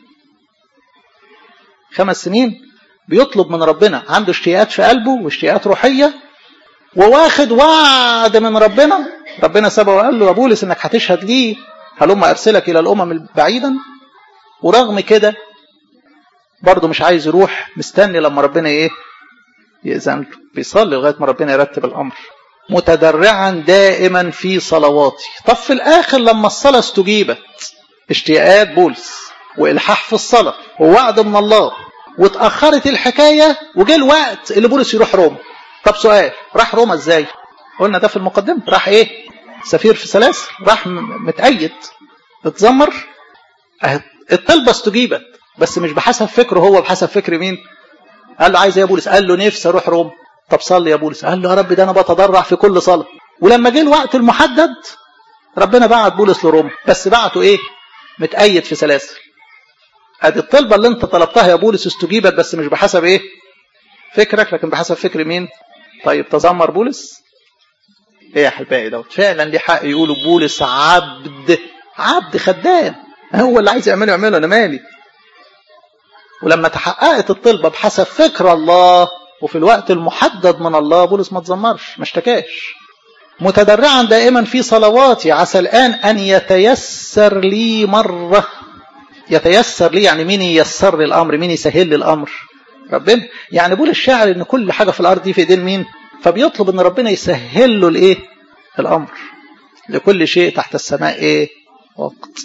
خمس سنين بيطلب من ربنا عنده اشتياقات في قلبه واشتياقات روحيه وواخد وعد من ربنا ربنا سبق وقال له يا بولس انك هتشهد لي هلما ارسلك الى الامم بعيدا ورغم كده برضه مش عايز يروح مستني لما ربنا ايه يأذن له بيصلي لغايه ما ربنا يرتب الامر متدرعا دائما في صلواتي طب في الاخر لما الصلاه استجيبت اشتياقات بولس والحاح في الصلاه ووعد من الله واتاخرت الحكايه وجه الوقت اللي بولس يروح روما طب سؤال راح روما ازاي قلنا ده في المقدمه راح ايه سفير في سلاسل راح متأيد اتذمر الطلبه استجيبت بس مش بحسب فكره هو بحسب فكر مين قال له عايز ايه يا بولس قال له نفسي اروح روما طب صلي يا بولس قال له يا رب ده انا بتضرع في كل صلاه ولما جه الوقت المحدد ربنا بعت بولس لروما بس بعته ايه متأيد في سلاسل ادي الطلبه اللي انت طلبتها يا بولس استجيبت بس مش بحسب ايه فكرك لكن بحسب فكر مين طيب تذمر بولس ايه يا حبايبي دوت فعلا ليه حق يقولوا بولس عبد عبد خدام هو اللي عايز يعمله يعمله انا مالي ولما تحققت الطلبه بحسب فكر الله وفي الوقت المحدد من الله بولس ما تزمرش ما اشتكاش متدرعا دائما في صلواتي عسى الان ان يتيسر لي مره يتيسر لي يعني مين ييسر لي الامر مين يسهل لي الامر ربنا يعني بولس شاعر ان كل حاجه في الارض دي في ايدين مين فبيطلب ان ربنا يسهل له الايه الامر لكل شيء تحت السماء ايه وقت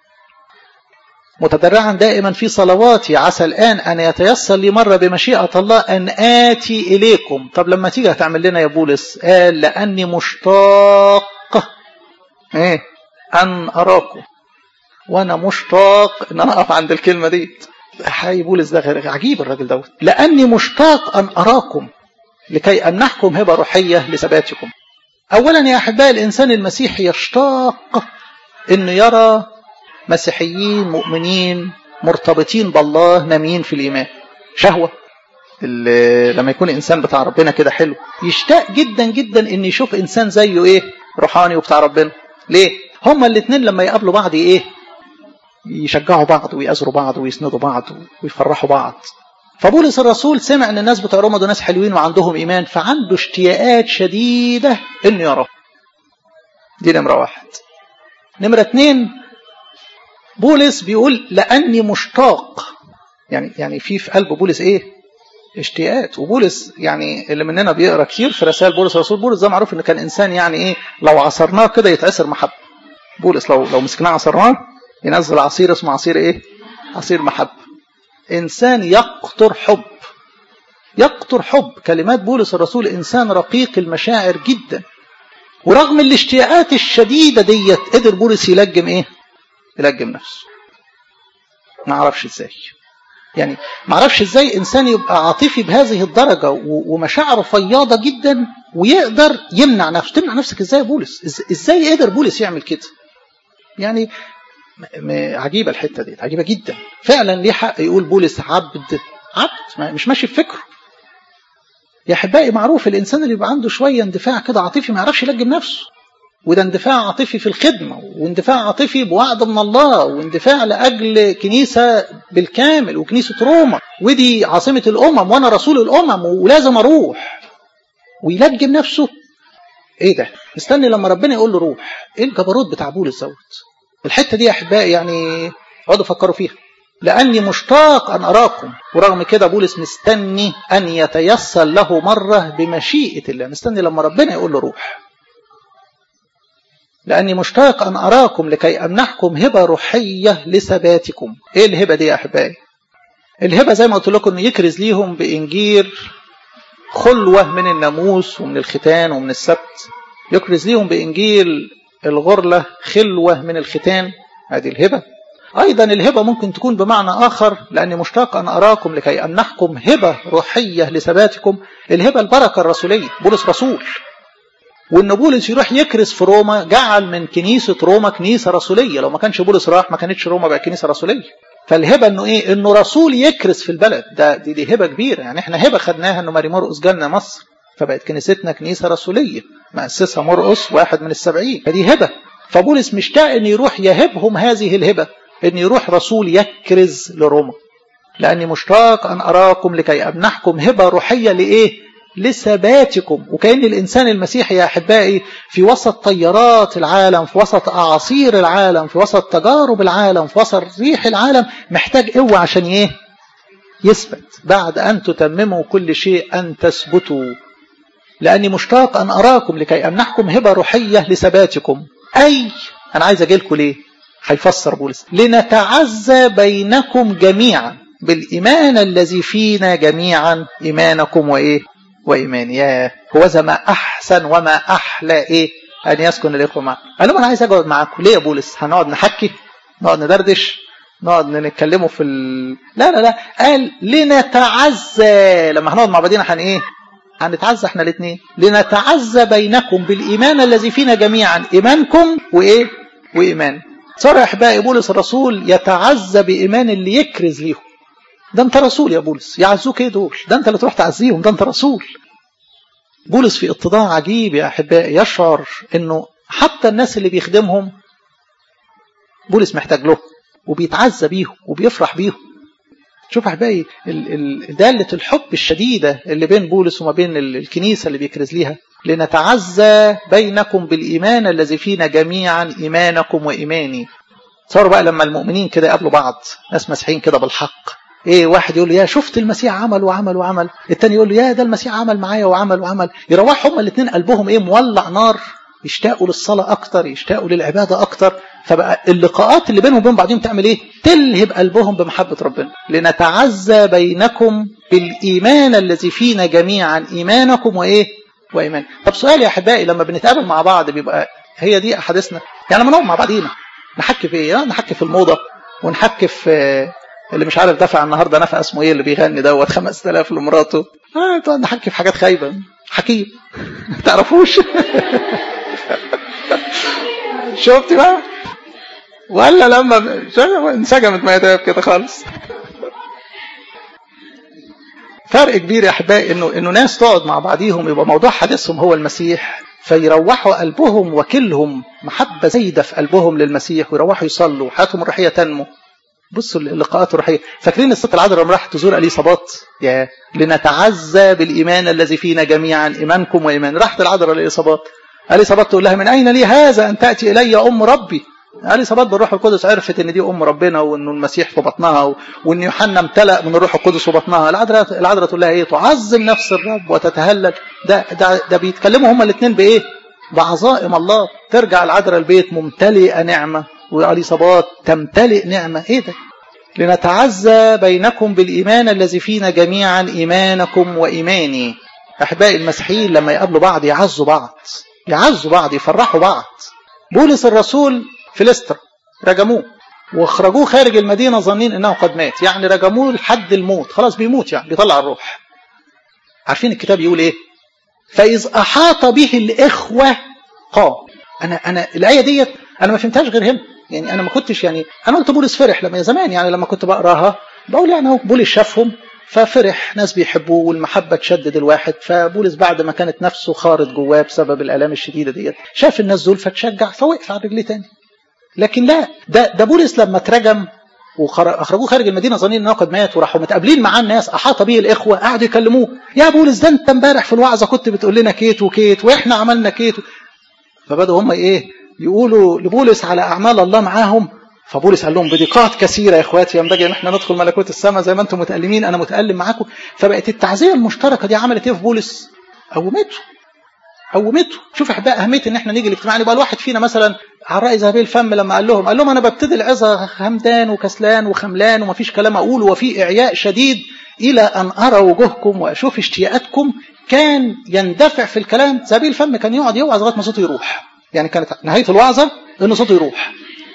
متدرعا دائما في صلواتي عسى الآن أن يتيسر لي مرة بمشيئة الله أن آتي إليكم طب لما تيجي هتعمل لنا يا بولس قال لأني مشتاق إيه أن أراكم وأنا مشتاق أن أنا أقف عند الكلمة دي حي بولس ده غير عجيب الراجل دوت لأني مشتاق أن أراكم لكي أمنحكم هبة روحية لثباتكم أولا يا أحبائي الإنسان المسيحي يشتاق أنه يرى مسيحيين مؤمنين مرتبطين بالله نامين في الإيمان شهوة لما يكون إنسان بتاع ربنا كده حلو يشتاق جدا جدا إن يشوف إنسان زيه إيه روحاني وبتاع ربنا ليه هما الاثنين لما يقابلوا بعض إيه يشجعوا بعض ويأزروا بعض ويسندوا بعض ويفرحوا بعض فبولس الرسول سمع ان الناس بتوع روما دول ناس حلوين وعندهم ايمان فعنده اشتياقات شديده انه يراه دي نمره واحد نمره اتنين بولس بيقول لاني مشتاق يعني يعني في في قلب بولس ايه اشتياقات وبولس يعني اللي مننا بيقرا كتير في رسائل بولس الرسول بولس ده معروف انه كان انسان يعني ايه لو عصرناه كده يتعصر محبه بولس لو لو مسكناه عصرناه ينزل عصير اسمه عصير ايه عصير محبه انسان يقطر حب يقطر حب كلمات بولس الرسول انسان رقيق المشاعر جدا ورغم الاشتياقات الشديده ديت قدر بولس يلجم ايه يلجم نفسه ما اعرفش ازاي يعني ما اعرفش ازاي انسان يبقى عاطفي بهذه الدرجه ومشاعره فياضه جدا ويقدر يمنع نفسه تمنع نفسك ازاي يا بولس ازاي قدر بولس يعمل كده يعني عجيبة الحتة دي عجيبة جدا فعلا ليه حق يقول بولس عبد عبد مش ماشي بفكره يا احبائي معروف الانسان اللي يبقى عنده شويه اندفاع كده عاطفي ما يعرفش يلجم نفسه وده اندفاع عاطفي في الخدمه واندفاع عاطفي بوعد من الله واندفاع لاجل كنيسه بالكامل وكنيسه روما ودي عاصمه الامم وانا رسول الامم ولازم اروح ويلجم نفسه ايه ده مستني لما ربنا يقول له روح ايه الجبروت بتاع بولس دوت الحته دي يا احبائي يعني اقعدوا فكروا فيها لاني مشتاق ان اراكم ورغم كده بولس مستني ان يتيسر له مره بمشيئه الله مستني لما ربنا يقول له روح لاني مشتاق ان اراكم لكي امنحكم هبه روحيه لثباتكم ايه الهبه دي يا احبائي الهبه زي ما قلت لكم انه يكرز ليهم بانجيل خلوه من الناموس ومن الختان ومن السبت يكرز ليهم بإنجيل الغرلة خلوة من الختان هذه الهبة أيضا الهبة ممكن تكون بمعنى آخر لأني مشتاق أن أراكم لكي أمنحكم هبة روحية لثباتكم الهبة البركة الرسولية بولس رسول وان بولس يروح يكرس في روما جعل من كنيسه روما كنيسه رسوليه لو ما كانش بولس راح ما كانتش روما بقى كنيسه رسوليه فالهبه انه ايه انه رسول يكرس في البلد ده دي, دي هبه كبيره يعني احنا هبه خدناها انه ماري مرقس جالنا مصر فبقت كنيستنا كنيسه رسوليه مؤسسها مرقس واحد من السبعين فدي هبه فبولس مشتاق ان يروح يهبهم هذه الهبه ان يروح رسول يكرز لروما لاني مشتاق ان اراكم لكي امنحكم هبه روحيه لايه لثباتكم وكأن الإنسان المسيحي يا أحبائي في وسط تيارات العالم في وسط أعاصير العالم في وسط تجارب العالم في وسط ريح العالم محتاج قوة عشان إيه يثبت بعد أن تتمموا كل شيء أن تثبتوا لأني مشتاق أن أراكم لكي أمنحكم هبة روحية لثباتكم أي أنا عايز أجي لكم ليه هيفسر بولس لنتعزى بينكم جميعا بالإيمان الذي فينا جميعا إيمانكم وإيه وإيماني يا هو ذا ما أحسن وما أحلى إيه أن يسكن الإخوة معه قال لهم أنا عايز أقعد معاكم ليه يا بولس هنقعد نحكي نقعد ندردش نقعد نتكلموا في ال... لا لا لا قال لنتعزى لما هنقعد مع بعضينا هن إيه هنتعزى احنا الاثنين لنتعزى بينكم بالإيمان الذي فينا جميعا إيمانكم وإيه وإيمان صار يا أحبائي بولس الرسول يتعزى بإيمان اللي يكرز ليهم ده انت رسول يا بولس يعزوك ايه دول ده انت اللي تروح تعزيهم ده انت رسول بولس في اتضاع عجيب يا احبائي يشعر انه حتى الناس اللي بيخدمهم بولس محتاج له وبيتعزى بيهم وبيفرح بيهم شوف احبائي دالة الحب الشديدة اللي بين بولس وما بين الكنيسة اللي بيكرز ليها لنتعزى بينكم بالإيمان الذي فينا جميعا إيمانكم وإيماني صاروا بقى لما المؤمنين كده يقابلوا بعض ناس مسيحيين كده بالحق ايه واحد يقول له يا شفت المسيح عمل وعمل وعمل التاني يقول له يا ده المسيح عمل معايا وعمل وعمل يروحوا هما الاثنين قلبهم ايه مولع نار يشتاقوا للصلاة أكتر يشتاقوا للعبادة أكتر فبقى اللقاءات اللي بينهم وبين بعضهم تعمل إيه تلهب قلبهم بمحبة ربنا لنتعزى بينكم بالإيمان الذي فينا جميعا إيمانكم وإيه وإيمان طب سؤال يا أحبائي لما بنتقابل مع بعض بيبقى هي دي أحاديثنا يعني لما نقعد مع بعضينا نحكي في إيه نحكي في الموضة ونحكي في اللي مش عارف دفع النهارده نفع اسمه ايه اللي بيغني دوت 5000 لمراته اه تقعد نحكي في حاجات خايبه حكيم ما تعرفوش شفتي بقى ولا لما انسجمت ما كده خالص فرق كبير يا احبائي انه انه ناس تقعد مع بعضيهم يبقى موضوع حديثهم هو المسيح فيروحوا قلبهم وكلهم محبه زايده في قلبهم للمسيح ويروحوا يصلوا وحياتهم الروحيه تنمو بصوا اللقاءات الروحيه فاكرين الست العذراء لما راحت تزور اليصابات يا لنتعزى بالايمان الذي فينا جميعا ايمانكم وايمان راحت العذراء لليصابات اليصابات تقول لها من اين لي هذا ان تاتي الي ام ربي اليصابات بالروح القدس عرفت ان دي ام ربنا وانه المسيح في بطنها وان يوحنا امتلأ من الروح القدس في بطنها العذراء العذراء تقول لها ايه تعظم نفس الرب وتتهلل ده ده ده بيتكلموا هما الاثنين بايه بعظائم الله ترجع العذراء البيت ممتلئه نعمه واليصابات تمتلئ نعمة ايه ده لنتعزى بينكم بالإيمان الذي فينا جميعا إيمانكم وإيماني أحبائي المسيحيين لما يقابلوا بعض يعزوا بعض يعزوا بعض يفرحوا بعض بولس الرسول في لستر رجموه واخرجوه خارج المدينة ظنين انه قد مات يعني رجموه لحد الموت خلاص بيموت يعني بيطلع الروح عارفين الكتاب يقول ايه فإذ أحاط به الإخوة قام أنا أنا الآية ديت أنا ما فهمتهاش غير هنا يعني انا ما كنتش يعني انا قلت بولس فرح لما زمان يعني لما كنت بقراها بقول يعني هو بولس شافهم ففرح ناس بيحبوه والمحبه تشدد الواحد فبولس بعد ما كانت نفسه خارج جواه بسبب الالام الشديده ديت شاف الناس دول فتشجع فوقف على رجليه تاني لكن لا ده ده بولس لما اترجم واخرجوه خارج المدينه ظنين انه قد مات وراحوا متقابلين معاه الناس احاط به الاخوه قعدوا يكلموه يا بولس ده انت امبارح في الوعظه كنت بتقول لنا كيت وكيت واحنا عملنا كيت فبدأوا هم ايه يقولوا لبولس على أعمال الله معاهم فبولس قال لهم بدقات كثيرة يا إخواتي ينبغي أن احنا ندخل ملكوت السماء زي ما أنتم متألمين أنا متألم معاكم فبقت التعزية المشتركة دي عملت إيه في بولس؟ قومته قومته شوف يا أحباء أهمية إن احنا نيجي الاجتماع يبقى الواحد فينا مثلا على رأي ذهبي الفم لما قال لهم قال لهم أنا ببتدي العظة همدان وكسلان وخملان ومفيش كلام أقوله وفي إعياء شديد إلى أن أرى وجوهكم وأشوف اشتياقاتكم كان يندفع في الكلام زبيب الفم كان يقعد يوعظ لغايه ما صوته يروح يعني كانت نهايه الوعظه ان صوته يروح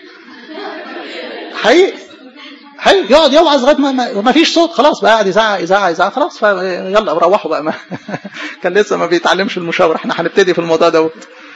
حقيقي حقيقي يقعد يوعظ لغايه ما, ما, ما فيش صوت خلاص بقى قاعد يزعق يزعق يزعق خلاص يلا روحوا بقى ما كان لسه ما بيتعلمش المشاوره احنا هنبتدي في الموضوع دوت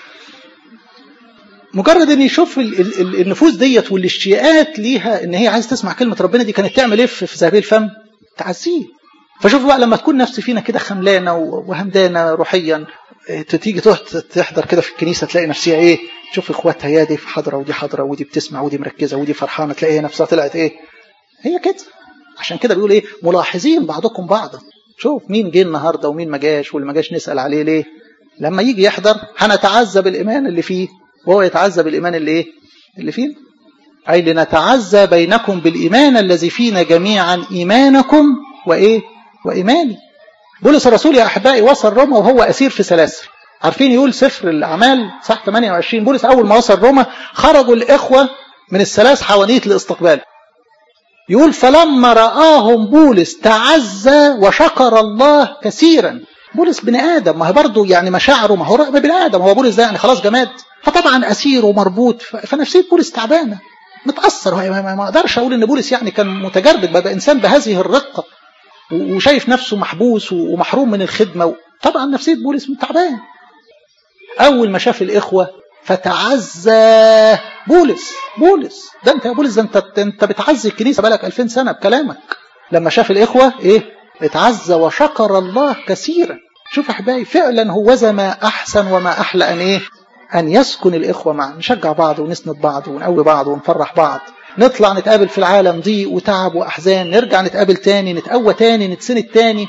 مجرد ان يشوف ال ال ال النفوس ديت والاشتياقات ليها ان هي عايز تسمع كلمه ربنا دي كانت تعمل ايه في زهبيل الفم؟ تعزيه فشوف بقى لما تكون نفس فينا كده خملانه وهمدانه روحيا تيجي تحضر كده في الكنيسه تلاقي نفسها ايه؟ تشوف اخواتها يا دي في حضره ودي حضره ودي بتسمع ودي مركزه ودي فرحانه تلاقي هي نفسها طلعت ايه؟ هي كده عشان كده بيقول ايه؟ ملاحظين بعضكم بعضا شوف مين جه النهارده ومين ما جاش واللي ما جاش نسال عليه ليه؟ لما يجي يحضر هنتعزى بالايمان اللي فيه وهو يتعزى بالايمان اللي ايه؟ اللي فينا. اي لنتعزى بينكم بالايمان الذي فينا جميعا ايمانكم وايه؟ وايماني. بولس الرسول يا احبائي وصل روما وهو اسير في سلاسل. عارفين يقول سفر الاعمال صح 28 بولس اول ما وصل روما خرجوا الاخوه من الثلاث حوانيت لاستقباله. يقول فلما رآهم بولس تعزى وشكر الله كثيرا بولس بني ادم ما هي برضه يعني مشاعره ما هو بني ادم هو بولس ده يعني خلاص جماد فطبعا اسير ومربوط فنفسيه بولس تعبانه متاثر ما اقدرش اقول ان بولس يعني كان متجرد بقى انسان بهذه الرقه وشايف نفسه محبوس ومحروم من الخدمه طبعا نفسيه بولس تعبان اول ما شاف الاخوه فتعزى بولس بولس ده انت يا بولس ده انت انت بتعزي الكنيسه بقالك 2000 سنه بكلامك لما شاف الاخوه ايه اتعزى وشكر الله كثيرا شوف يا احبائي فعلا هو ذا ما احسن وما احلى ان ايه ان يسكن الاخوه معا نشجع بعض ونسند بعض ونقوي بعض ونفرح بعض نطلع نتقابل في العالم ضيق وتعب واحزان نرجع نتقابل تاني نتقوى تاني نتسند تاني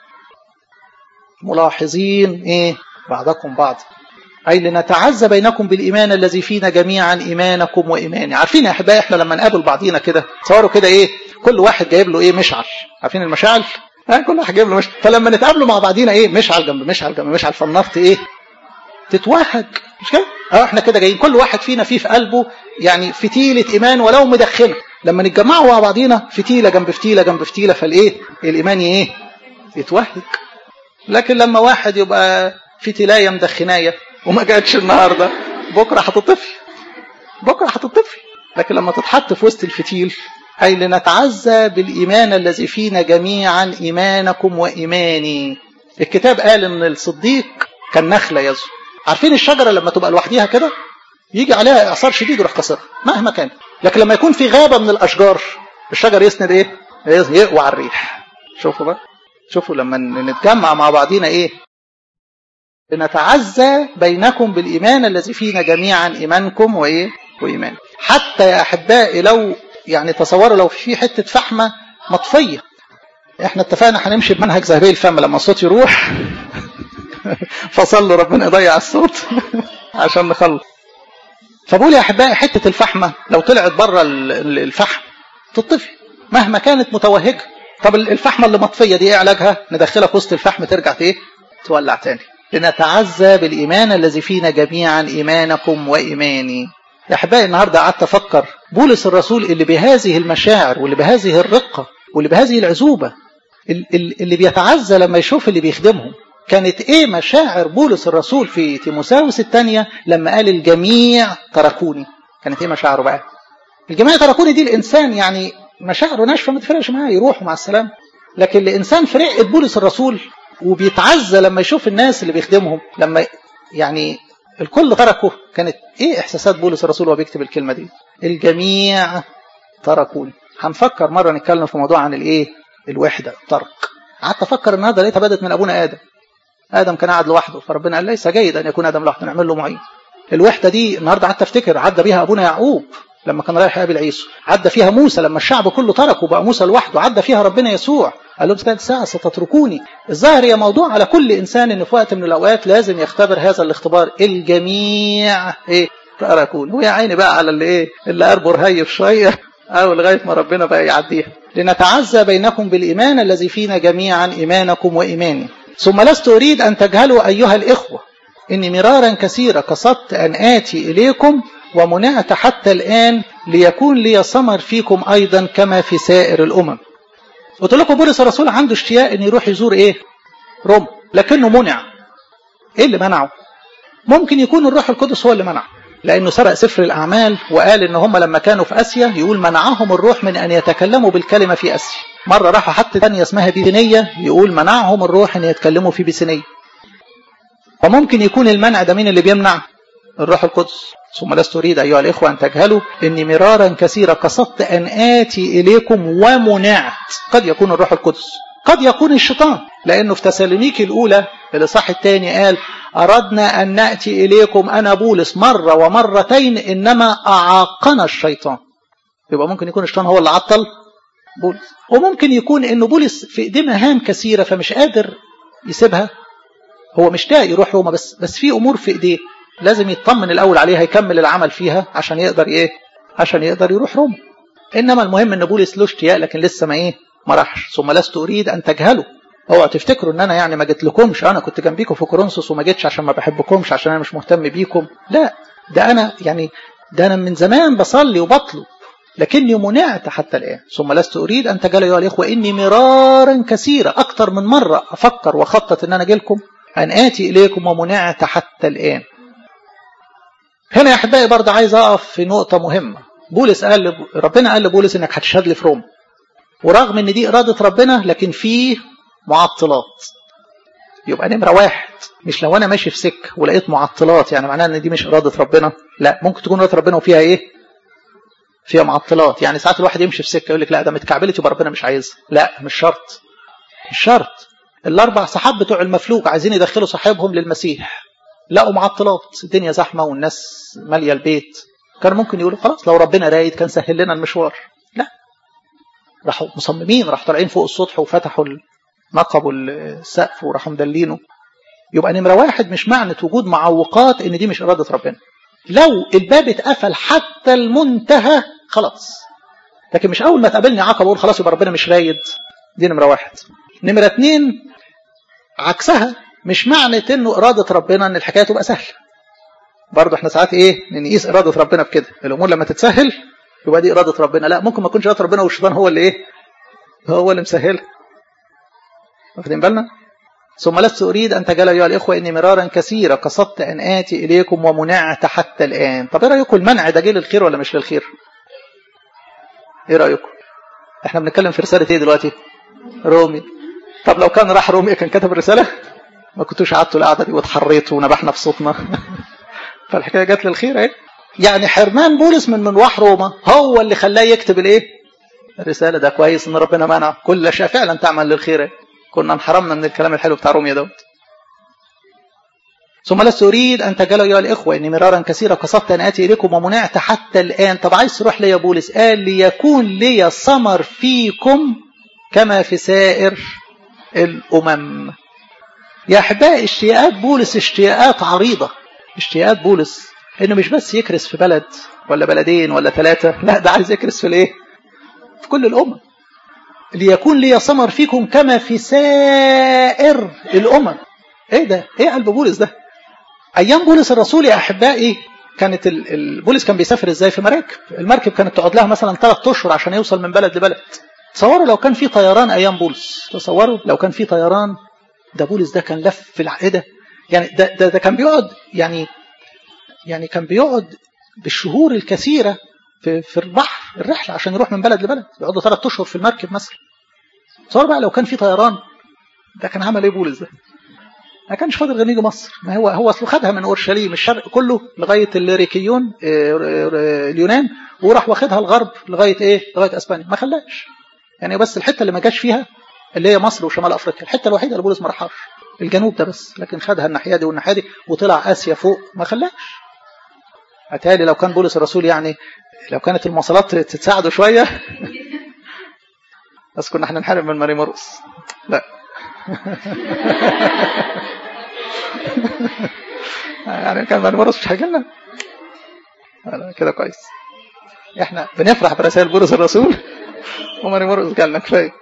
ملاحظين ايه بعضكم بعض أي لنتعزى بينكم بالإيمان الذي فينا جميعا إيمانكم وإيماني عارفين يا أحبائي إحنا لما نقابل بعضينا كده تصوروا كده إيه كل واحد جايب له إيه مشعل عارفين المشاعل ها كل واحد جايب له مشعل فلما نتقابلوا مع بعضينا إيه مشعل جنب مشعل جنب مشعل فالنفط إيه تتوهج مش كده اه احنا كده جايين كل واحد فينا فيه في قلبه يعني فتيلة إيمان ولو مدخنة لما نتجمعوا مع بعضينا فتيلة جنب فتيلة جنب فتيلة فالإيه الإيمان إيه يتوهج لكن لما واحد يبقى فتيلاية مدخناية وما جاتش النهارده بكره هتطفي بكره هتطفي لكن لما تتحط في وسط الفتيل أي لنتعزى بالإيمان الذي فينا جميعا إيمانكم وإيماني الكتاب قال إن الصديق كان نخلة يزو عارفين الشجرة لما تبقى لوحديها كده يجي عليها إعصار شديد يروح كسرها مهما كان لكن لما يكون في غابة من الأشجار الشجر يسند إيه؟ يقوى على الريح شوفوا بقى شوفوا لما نتجمع مع بعضينا إيه لنتعزى بينكم بالإيمان الذي فينا جميعا إيمانكم وإيه وإيمان حتى يا أحبائي لو يعني تصوروا لو في حتة فحمة مطفية احنا اتفقنا هنمشي بمنهج ذهبي الفم لما الصوت يروح فصلوا ربنا يضيع الصوت عشان نخلص فبقول يا احبائي حته الفحمه لو طلعت بره الفحم تطفي مهما كانت متوهجه طب الفحمه اللي مطفيه دي ايه علاجها ندخلها في وسط الفحم ترجع ايه تولع تاني لنتعزى بالايمان الذي فينا جميعا ايمانكم وايماني يا احبائي النهارده قعدت افكر بولس الرسول اللي بهذه المشاعر واللي بهذه الرقه واللي بهذه العزوبه اللي بيتعزى لما يشوف اللي بيخدمهم كانت ايه مشاعر بولس الرسول في تيموساوس الثانية لما قال الجميع تركوني كانت ايه مشاعره بقى الجميع تركوني دي الانسان يعني مشاعره ناشفه ما تفرقش معاه يروحوا مع السلامه لكن الانسان في رقه بولس الرسول وبيتعزى لما يشوف الناس اللي بيخدمهم لما يعني الكل تركه كانت ايه احساسات بولس الرسول وهو بيكتب الكلمه دي الجميع تركوني هنفكر مره نتكلم في موضوع عن الايه الوحده الترك قعدت افكر النهارده لقيتها بدات من ابونا ادم ادم كان قاعد لوحده فربنا قال ليس جيد ان يكون ادم لوحده نعمل له معين الوحده دي النهارده قعدت افتكر عدى بيها ابونا يعقوب لما كان رايح يقابل عيسو عدى فيها موسى لما الشعب كله تركه بقى موسى لوحده عدى فيها ربنا يسوع قال لهم ثلاث ساعة ستتركوني الظاهر هي موضوع على كل إنسان إن في وقت من الأوقات لازم يختبر هذا الاختبار الجميع إيه تركوني ويا عيني بقى على اللي إيه اللي قلبه رهيف شوية أو لغاية ما ربنا بقى يعديها لنتعزى بينكم بالإيمان الذي فينا جميعا إيمانكم وإيماني ثم لست أريد أن تجهلوا أيها الإخوة إني مرارا كثيرا قصدت أن آتي إليكم ومنعت حتى الآن ليكون لي ثمر فيكم أيضا كما في سائر الأمم قلت لكم بولس الرسول عنده اشتياق أن يروح يزور إيه روما لكنه منع ايه اللي منعه ممكن يكون الروح القدس هو اللي منعه لانه سرق سفر الاعمال وقال ان هم لما كانوا في اسيا يقول منعهم الروح من ان يتكلموا بالكلمه في اسيا مره راحوا حتى ثانيه اسمها بيثينيه يقول منعهم الروح ان يتكلموا في بيثينيه فممكن يكون المنع ده مين اللي بيمنع الروح القدس ثم لست أريد أيها الإخوة أن تجهلوا إني مرارا كثيرا قصدت أن آتي إليكم ومنعت قد يكون الروح القدس قد يكون الشيطان لأنه في تسالونيكي الأولى الإصحاح الثاني قال أردنا أن نأتي إليكم أنا بولس مرة ومرتين إنما أعاقنا الشيطان يبقى ممكن يكون الشيطان هو اللي عطل بولس وممكن يكون إنه بولس في إيديه مهام كثيرة فمش قادر يسيبها هو مشتاق يروح روما بس بس في أمور في إيديه لازم يطمن الأول عليها يكمل العمل فيها عشان يقدر إيه عشان يقدر يروح روما إنما المهم إن بولس له اشتياق لكن لسه ما إيه ما راحش ثم لست أريد أن تجهلوا اوعوا تفتكروا ان انا يعني ما جيت لكمش انا كنت جنبيكم في كورنثوس وما جيتش عشان ما بحبكمش عشان انا مش مهتم بيكم لا ده انا يعني ده انا من زمان بصلي وبطلب لكني منعت حتى الان ثم لست اريد ان تجهلوا ايها الاخوه اني مرارا كثيرا اكثر من مره افكر واخطط ان انا اجي لكم ان اتي اليكم ومنعت حتى الان هنا يا احبائي برضه عايز اقف في نقطه مهمه بولس قال لب... ربنا قال لبولس انك هتشهد لي في روما ورغم ان دي اراده ربنا لكن فيه معطلات يبقى نمرة واحد مش لو أنا ماشي في سكة ولقيت معطلات يعني معناها إن دي مش إرادة ربنا لا ممكن تكون إرادة ربنا وفيها إيه؟ فيها معطلات يعني ساعات الواحد يمشي في سكة يقول لك لا ده متكعبلت يبقى ربنا مش عايزها لا مش شرط مش شرط الأربع صحاب بتوع المفلوج عايزين يدخلوا صاحبهم للمسيح لقوا معطلات الدنيا زحمة والناس مالية البيت كان ممكن يقولوا خلاص لو ربنا رايد كان سهل لنا المشوار لا راحوا مصممين راحوا طالعين فوق السطح وفتحوا نقبوا السقف وراحوا مدلينه يبقى نمرة واحد مش معنى وجود معوقات ان دي مش إرادة ربنا لو الباب اتقفل حتى المنتهى خلاص لكن مش أول ما تقابلني عقبة أقول خلاص يبقى ربنا مش رايد دي نمرة واحد نمرة اتنين عكسها مش معنى انه إرادة ربنا ان الحكاية تبقى سهلة برضه احنا ساعات ايه نقيس إرادة ربنا بكده الأمور لما تتسهل يبقى دي إرادة ربنا لا ممكن ما يكونش إرادة ربنا والشيطان هو اللي ايه هو اللي مسهلها واخدين بالنا ثم لست أريد أن تجل أيها الإخوة إني مرارا كثيرا قصدت أن آتي إليكم ومنعت حتى الآن طب إيه رأيكم المنع ده جه للخير ولا مش للخير إيه رأيكم إحنا بنتكلم في رسالة إيه دلوقتي رومي طب لو كان راح رومي كان كتب رسالة ما كنتوش قعدتوا القعدة دي واتحريتوا ونبحنا في صوتنا فالحكاية جت للخير اهي يعني حرمان بولس من مروح روما هو اللي خلاه يكتب الايه الرسالة ده كويس ان ربنا منع كل اشياء فعلا تعمل للخير كنا انحرمنا من الكلام الحلو بتاع روميا دوت ثم لست أريد أن تجلوا أيها الإخوة إني مرارا كثيرا قصدت أن آتي إليكم ومنعت حتى الآن طب عايز تروح لي يا بولس قال ليكون لي ثمر فيكم كما في سائر الأمم يا أحباء اشتياقات بولس اشتياقات عريضة اشتياقات بولس إنه مش بس يكرس في بلد ولا بلدين ولا ثلاثة لا ده عايز يكرس في الإيه؟ في كل الأمم ليكون لي ثمر فيكم كما في سائر الأمم ايه ده ايه قلب بولس ده ايام بولس الرسول يا احبائي كانت بولس كان بيسافر ازاي في مراكب المركب كانت تقعد لها مثلا ثلاث اشهر عشان يوصل من بلد لبلد تصوروا لو كان في طيران ايام بولس تصوروا لو كان في طيران ده بولس ده كان لف في العقيده يعني ده, ده, ده كان بيقعد يعني يعني كان بيقعد بالشهور الكثيره في في البحر الرحله عشان يروح من بلد لبلد يقعدوا ثلاث اشهر في المركب مثلا تصور بقى لو كان في طيران ده كان عمل ايه بولس ده ما كانش فاضل غير يجي مصر ما هو هو اصله خدها من اورشليم الشرق كله لغايه الليريكيون اليونان وراح واخدها الغرب لغايه ايه لغايه اسبانيا ما خلاش يعني بس الحته اللي ما جاش فيها اللي هي مصر وشمال افريقيا الحته الوحيده اللي بولس ما راحهاش الجنوب ده بس لكن خدها الناحيه دي والناحيه دي وطلع اسيا فوق ما خلاش اتهيألي لو كان بولس الرسول يعني لو كانت المواصلات تتساعده شويه بس كنا احنا نحارب من ماري مرقس لا يعني كان ماري مرقس مش هيجي لنا كده كويس احنا بنفرح برسائل بولس الرسول وماري مرقس جالنا كفايه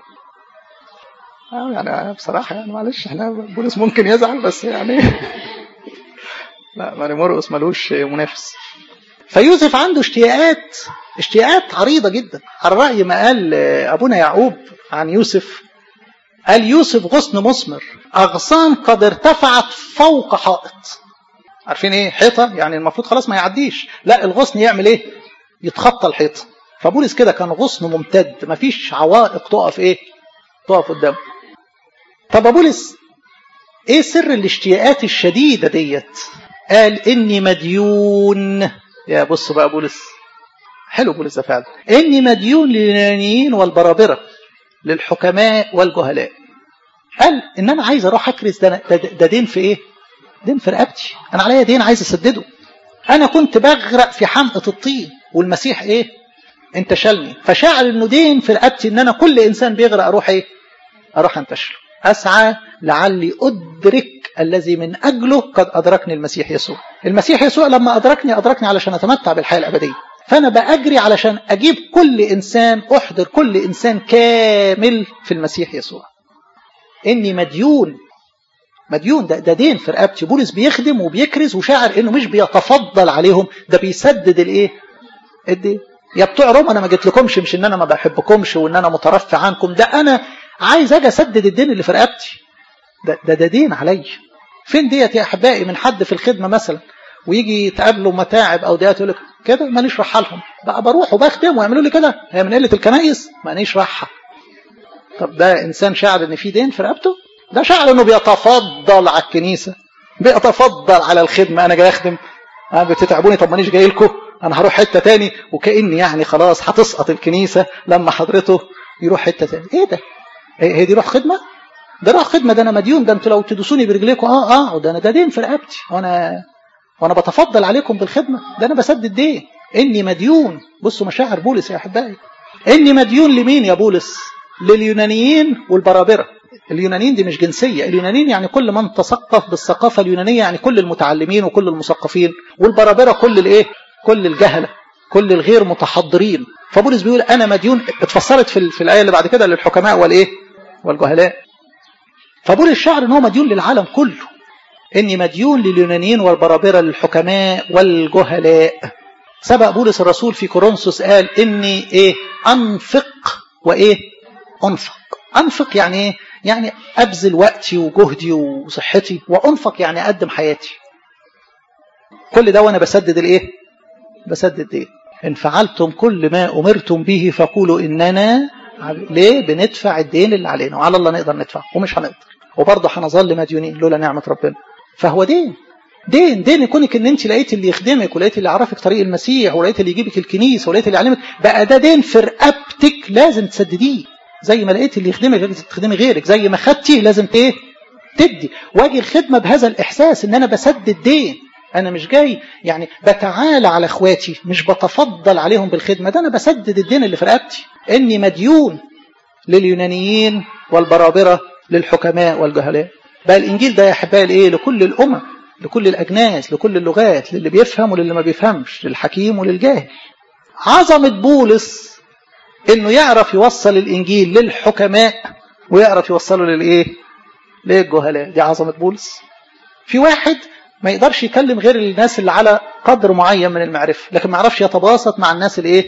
يعني بصراحه يعني معلش احنا بولس ممكن يزعل بس يعني لا ماري مرقس ملوش منافس فيوسف عنده اشتياقات اشتياقات عريضة جدا على رأي ما قال أبونا يعقوب عن يوسف قال يوسف غصن مثمر اغصان قد ارتفعت فوق حائط عارفين ايه حيطه يعني المفروض خلاص ما يعديش لا الغصن يعمل ايه يتخطى الحيطه فبولس كده كان غصن ممتد مفيش عوائق تقف ايه تقف قدامه طب بولس ايه سر الاشتياقات الشديده ديت قال اني مديون يا بص بقى بولس حلو بولس ده فعلا اني مديون لليونانيين والبرابره للحكماء والجهلاء قال ان انا عايز اروح اكرس ده, ده, ده دين في ايه دين في رقبتي انا عليا دين عايز اسدده انا كنت بغرق في حمقى الطين والمسيح ايه انت شالني فشاعر انه دين في رقبتي ان انا كل انسان بيغرق اروح ايه اروح انتشله اسعى لعلي ادرك الذي من اجله قد ادركني المسيح يسوع المسيح يسوع لما ادركني ادركني علشان اتمتع بالحياه الابديه فانا باجري علشان اجيب كل انسان احضر كل انسان كامل في المسيح يسوع اني مديون مديون ده, ده دين في رقبتي بولس بيخدم وبيكرز وشاعر انه مش بيتفضل عليهم ده بيسدد الايه الدين يا بتوع روما انا ما جيت لكمش مش ان انا ما بحبكمش وان انا مترفع عنكم ده انا عايز اجي اسدد الدين اللي في رقبتي ده, ده ده دين عليا فين ديت يا احبائي من حد في الخدمه مثلا ويجي يتقابلوا متاعب او ديت يقول لك كده ماليش راحه لهم بقى بروح وبخدم ويعملوا لي كده هي من قله الكنايس ماليش راحه طب ده انسان شاعر ان في دين في رقبته ده شاعر انه بيتفضل على الكنيسه بيتفضل على الخدمه انا جاي اخدم انا بتتعبوني طب مانيش جاي لكم انا هروح حته تاني وكاني يعني خلاص هتسقط الكنيسه لما حضرته يروح حته تاني ايه ده هي دي روح خدمه ده روح خدمه ده انا مديون ده انتوا لو تدوسوني برجليكم اه اه ده انا ده دين في رقبتي وانا وانا بتفضل عليكم بالخدمه ده انا بسدد دين اني مديون بصوا مشاعر بولس يا احبائي اني مديون لمين يا بولس لليونانيين والبرابره اليونانيين دي مش جنسيه اليونانيين يعني كل من تثقف بالثقافه اليونانيه يعني كل المتعلمين وكل المثقفين والبرابره كل الايه كل الجهله كل الغير متحضرين فبولس بيقول انا مديون اتفسرت في, في الايه اللي بعد كده للحكماء والايه والجهلاء فبولس شعر ان هو مديون للعالم كله اني مديون لليونانيين والبرابره للحكماء والجهلاء سبق بولس الرسول في كورنثوس قال اني ايه انفق وايه انفق انفق يعني ايه يعني ابذل وقتي وجهدي وصحتي وانفق يعني اقدم حياتي كل ده وانا بسدد الايه بسدد ايه ان فعلتم كل ما امرتم به فقولوا اننا ليه بندفع الدين اللي علينا وعلى الله نقدر ندفع ومش هنقدر وبرضه هنظل مديونين لولا نعمه ربنا فهو دين دين دين كونك ان انت لقيت اللي يخدمك ولقيت اللي يعرفك طريق المسيح ولقيت اللي يجيبك الكنيسه ولقيت اللي يعلمك بقى ده دين في رقبتك لازم تسدديه زي ما لقيت اللي يخدمك لازم تخدمي غيرك زي ما خدتي لازم ايه تدي واجي الخدمه بهذا الاحساس ان انا بسدد دين انا مش جاي يعني بتعالى على اخواتي مش بتفضل عليهم بالخدمه ده انا بسدد الدين اللي في رقبتي اني مديون لليونانيين والبرابره للحكماء والجهلاء بقى الانجيل ده يا احبائي ايه لكل الامم لكل الاجناس لكل اللغات للي بيفهم وللي ما بيفهمش للحكيم وللجاهل عظمه بولس انه يعرف يوصل الانجيل للحكماء ويعرف يوصله للايه للجهلاء دي عظمه بولس في واحد ما يقدرش يكلم غير الناس اللي على قدر معين من المعرفه لكن ما يعرفش يتباسط مع الناس الايه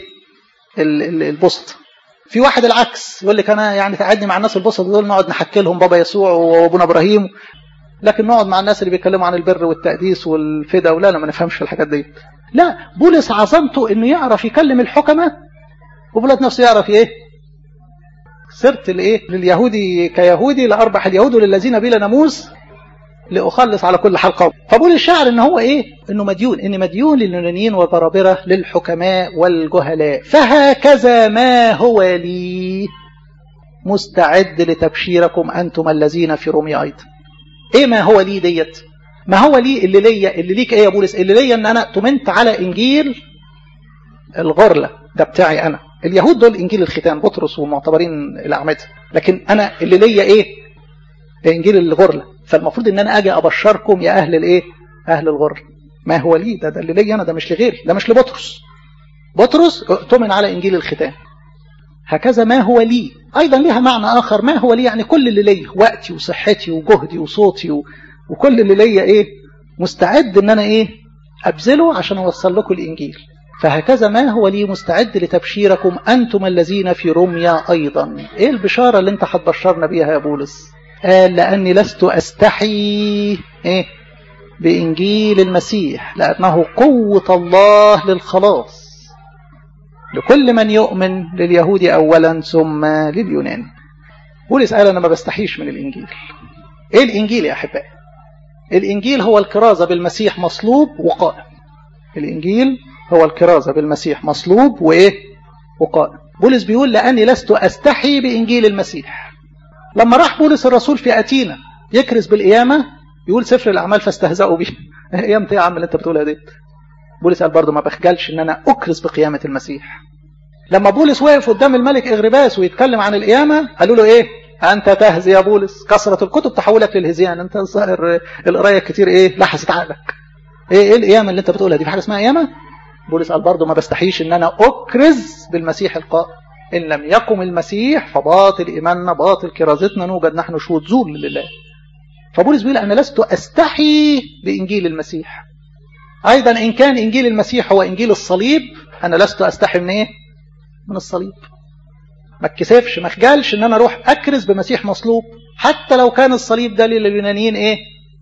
البسط في واحد العكس يقول لك انا يعني تقعدني مع الناس البسط دول نقعد نحكي لهم بابا يسوع وابونا ابراهيم لكن نقعد مع الناس اللي بيتكلموا عن البر والتقديس والفدا ولا لا ما نفهمش الحاجات دي لا بولس عظمته انه يعرف يكلم الحكماء وبولس نفسه يعرف ايه صرت الايه لليهودي كيهودي لاربح اليهود وللذين بلا ناموس لاخلص على كل حال قوم فبقول الشاعر ان هو ايه انه مديون ان مديون لليونانيين والبرابره للحكماء والجهلاء فهكذا ما هو لي مستعد لتبشيركم انتم الذين في رومي ايضا ايه ما هو لي ديت ما هو لي اللي ليا اللي ليك ايه يا بولس اللي ليا ان انا تمنت على انجيل الغرله ده بتاعي انا اليهود دول انجيل الختان بطرس ومعتبرين الاعمده لكن انا اللي ليا ايه ده انجيل الغرله فالمفروض ان انا اجي ابشركم يا اهل الايه اهل الغرله ما هو لي ده ده اللي ليا انا ده مش لغيري ده مش لبطرس بطرس اؤتمن على انجيل الختان هكذا ما هو لي ايضا ليها معنى اخر ما هو لي يعني كل اللي ليا وقتي وصحتي وجهدي وصوتي و... وكل اللي ليا ايه مستعد ان انا ايه ابذله عشان اوصل لكم الانجيل فهكذا ما هو لي مستعد لتبشيركم أنتم الذين في رميا أيضا إيه البشارة اللي انت هتبشرنا بيها يا بولس قال لأني لست أستحي إيه بإنجيل المسيح لأنه قوة الله للخلاص لكل من يؤمن لليهود أولا ثم لليونان بولس قال أنا ما بستحيش من الإنجيل إيه الإنجيل يا أحبائي الإنجيل هو الكرازة بالمسيح مصلوب وقائم الإنجيل هو الكرازة بالمسيح مصلوب وإيه وقائم بولس بيقول لأني لست أستحي بإنجيل المسيح لما راح بولس الرسول في أتينا يكرز بالقيامة يقول سفر الأعمال فاستهزأوا به قيامة إيه يا عم اللي أنت بتقولها دي بولس قال برضه ما بخجلش إن أنا أكرز بقيامة المسيح لما بولس وقف قدام الملك إغرباس ويتكلم عن القيامة قالوا له إيه أنت تهزي يا بولس كثرة الكتب تحولك للهزيان أنت الظاهر القراية كتير إيه لحست عقلك إيه إيه القيامة اللي أنت بتقولها دي في حاجة اسمها قيامة بولس قال برضه ما بستحيش إن أنا أكرز بالمسيح القائم إن لم يقم المسيح فباطل إيماننا باطل كرازتنا نوجد نحن شهود زور لله فبولس بيقول أنا لست أستحي بإنجيل المسيح أيضا إن كان إنجيل المسيح هو إنجيل الصليب أنا لست أستحي من إيه؟ من الصليب ما اتكسفش ما خجلش ان انا اروح اكرز بمسيح مصلوب حتى لو كان الصليب ده لليونانيين ايه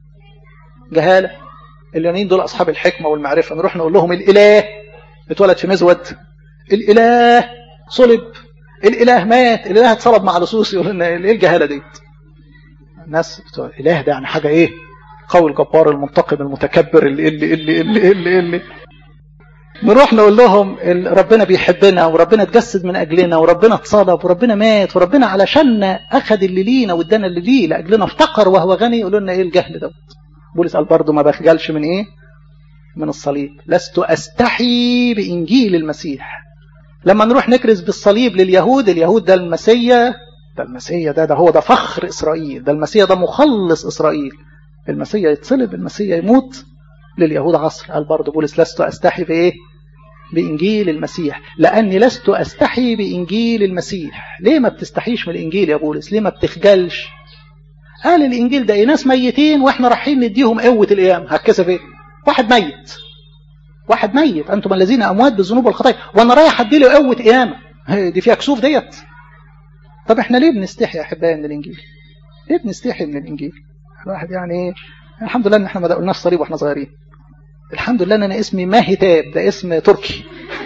جهاله اليونانيين دول اصحاب الحكمه والمعرفه نروح نقول لهم الاله اتولد في مزود الاله صلب الاله مات الاله اتصلب مع لصوص يقول لنا ايه الجهاله ديت الناس بتوع الاله ده يعني حاجه ايه قوي الجبار المنتقم المتكبر اللي اللي اللي اللي, اللي, اللي. نروح نقول لهم ربنا بيحبنا وربنا اتجسد من اجلنا وربنا اتصلب وربنا مات وربنا علشاننا اخذ اللي لينا وادانا اللي ليه لاجلنا افتقر وهو غني يقولوا لنا ايه الجهل ده بولس قال برضه ما بخجلش من ايه من الصليب لست استحي بانجيل المسيح لما نروح نكرز بالصليب لليهود اليهود ده المسيا ده المسيا ده ده هو ده فخر اسرائيل ده المسيا ده مخلص اسرائيل المسيا يتصلب المسيا يموت لليهود عصر قال برضه بولس لست استحي بايه بإنجيل المسيح لأني لست أستحي بإنجيل المسيح ليه ما بتستحيش من الإنجيل يا بولس ليه ما بتخجلش قال الإنجيل ده ناس ميتين وإحنا رايحين نديهم قوة القيام هتكسف إيه واحد ميت واحد ميت أنتم الذين أموات بالذنوب والخطايا وأنا رايح أدي له قوة قيامة دي فيها كسوف ديت طب إحنا ليه بنستحي يا أحبائي من الإنجيل ليه بنستحي من الإنجيل الواحد يعني إيه الحمد لله إن إحنا ما دقناش صليب وإحنا صغيرين الحمد لله ان انا اسمي ماهتاب ده اسم تركي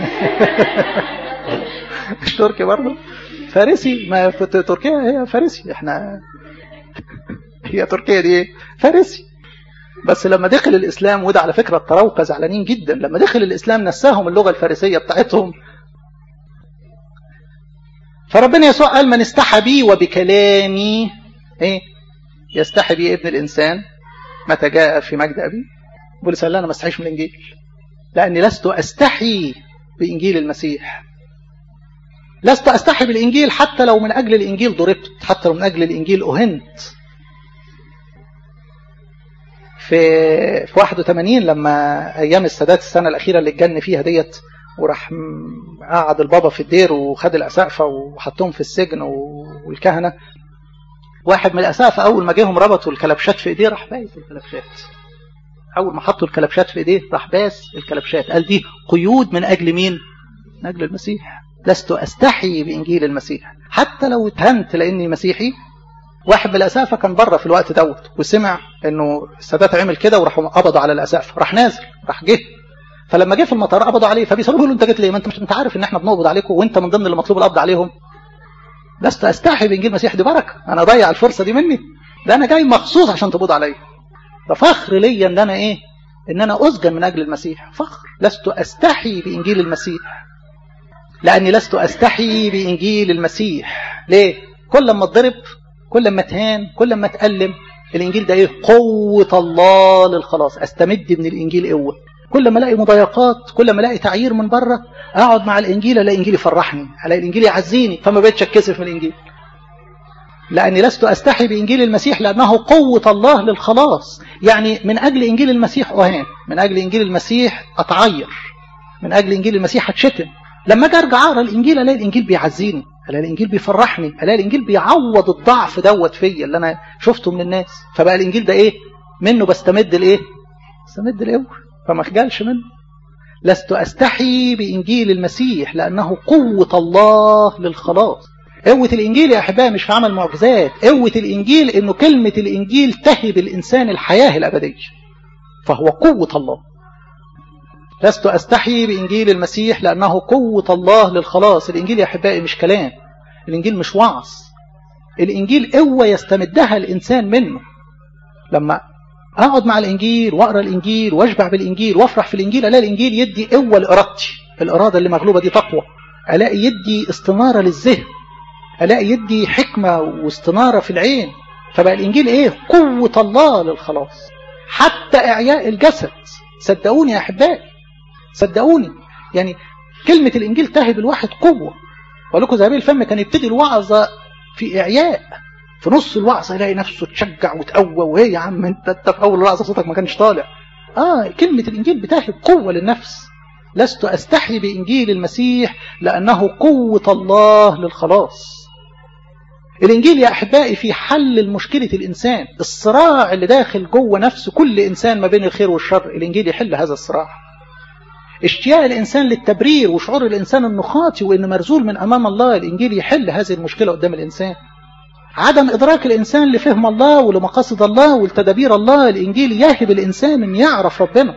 مش تركي برضه فارسي ما في تركيا هي فارسي احنا هي تركيا دي ايه فارسي بس لما دخل الاسلام وده على فكره التراوقه زعلانين جدا لما دخل الاسلام نساهم اللغه الفارسيه بتاعتهم فربنا يسوع قال من استحى بي وبكلامي ايه يستحي بي ابن الانسان متى جاء في مجد ابي بولس قال لا انا ما استحيش من الانجيل لاني لست استحي بانجيل المسيح لست استحي بالانجيل حتى لو من اجل الانجيل ضربت حتى لو من اجل الانجيل اهنت في في 81 لما ايام السادات السنه الاخيره اللي اتجن فيها ديت وراح قعد البابا في الدير وخد الاسقفه وحطهم في السجن والكهنه واحد من الاسقفه اول ما جيهم ربطوا الكلبشات في ايديه راح بايت الكلبشات اول ما حطوا الكلبشات في ايديه راح باس الكلبشات قال دي قيود من اجل مين من اجل المسيح لست استحي بانجيل المسيح حتى لو اتهنت لاني مسيحي واحد من الاسافه كان بره في الوقت دوت وسمع انه السادات عمل كده وراحوا قبضوا على الاسافه راح نازل راح جه فلما جه في المطار قبضوا عليه فبيسالوه له انت جيت ليه ما انت مش انت عارف ان احنا بنقبض عليكم وانت من ضمن اللي مطلوب القبض عليهم لست استحي بانجيل المسيح دي بركه انا اضيع الفرصه دي مني ده انا جاي مخصوص عشان تقبض عليا ده فخر ليا ان انا ايه ان انا اسجن من اجل المسيح فخر لست استحي بانجيل المسيح لاني لست استحي بانجيل المسيح ليه كل ما اتضرب كل ما اتهان كل ما اتالم الانجيل ده ايه قوه الله للخلاص استمد من الانجيل قوه كل ما الاقي مضايقات كل ما الاقي تعيير من بره اقعد مع الانجيل الاقي الانجيل يفرحني الاقي الانجيل يعزيني فما بقتش اتكسف من الانجيل لأني لست أستحي بإنجيل المسيح لأنه قوة الله للخلاص يعني من أجل إنجيل المسيح أهان من أجل إنجيل المسيح أتعير من أجل إنجيل المسيح أتشتم لما أجي أرجع أقرأ الإنجيل ألاقي الإنجيل بيعزيني ألاقي الإنجيل بيفرحني ألاقي الإنجيل بيعوض الضعف دوت فيا اللي أنا شفته من الناس فبقى الإنجيل ده إيه منه بستمد الإيه بستمد القوة فما خجلش منه لست أستحي بإنجيل المسيح لأنه قوة الله للخلاص قوة الإنجيل يا أحبائي مش في عمل معجزات قوة الإنجيل إنه كلمة الإنجيل تهب الإنسان الحياة الأبدية فهو قوة الله لست أستحي بإنجيل المسيح لأنه قوة الله للخلاص الإنجيل يا أحبائي مش كلام الإنجيل مش وعظ الإنجيل قوة يستمدها الإنسان منه لما أقعد مع الإنجيل وأقرأ الإنجيل وأشبع بالإنجيل وأفرح في الإنجيل ألاقي الإنجيل يدي قوة لإرادتي الإرادة اللي مغلوبة دي تقوى ألاقي يدي استنارة للذهن ألاقي يدي حكمة واستنارة في العين فبقى الإنجيل إيه قوة الله للخلاص حتى إعياء الجسد صدقوني يا أحبائي صدقوني يعني كلمة الإنجيل تهب الواحد قوة ولكم زي الفم كان يبتدي الوعظة في إعياء في نص الوعظة يلاقي نفسه تشجع وتقوى وإيه يا عم أنت أنت في أول الوعظة صوتك ما كانش طالع آه كلمة الإنجيل بتهب قوة للنفس لست أستحي بإنجيل المسيح لأنه قوة الله للخلاص الإنجيل يا أحبائي في حل المشكلة الإنسان الصراع اللي داخل جوه نفس كل إنسان ما بين الخير والشر الإنجيل يحل هذا الصراع اشتياق الإنسان للتبرير وشعور الإنسان أنه خاطئ وأنه مرزول من أمام الله الإنجيل يحل هذه المشكلة قدام الإنسان عدم إدراك الإنسان لفهم الله ولمقاصد الله ولتدابير الله الإنجيل يهب الإنسان أن يعرف ربنا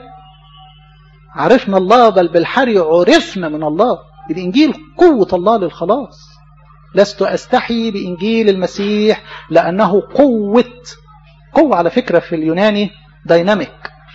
عرفنا الله بل بالحري عرفنا من الله الإنجيل قوة الله للخلاص لست أستحي بإنجيل المسيح لأنه قوة قوة على فكرة في اليوناني دايناميك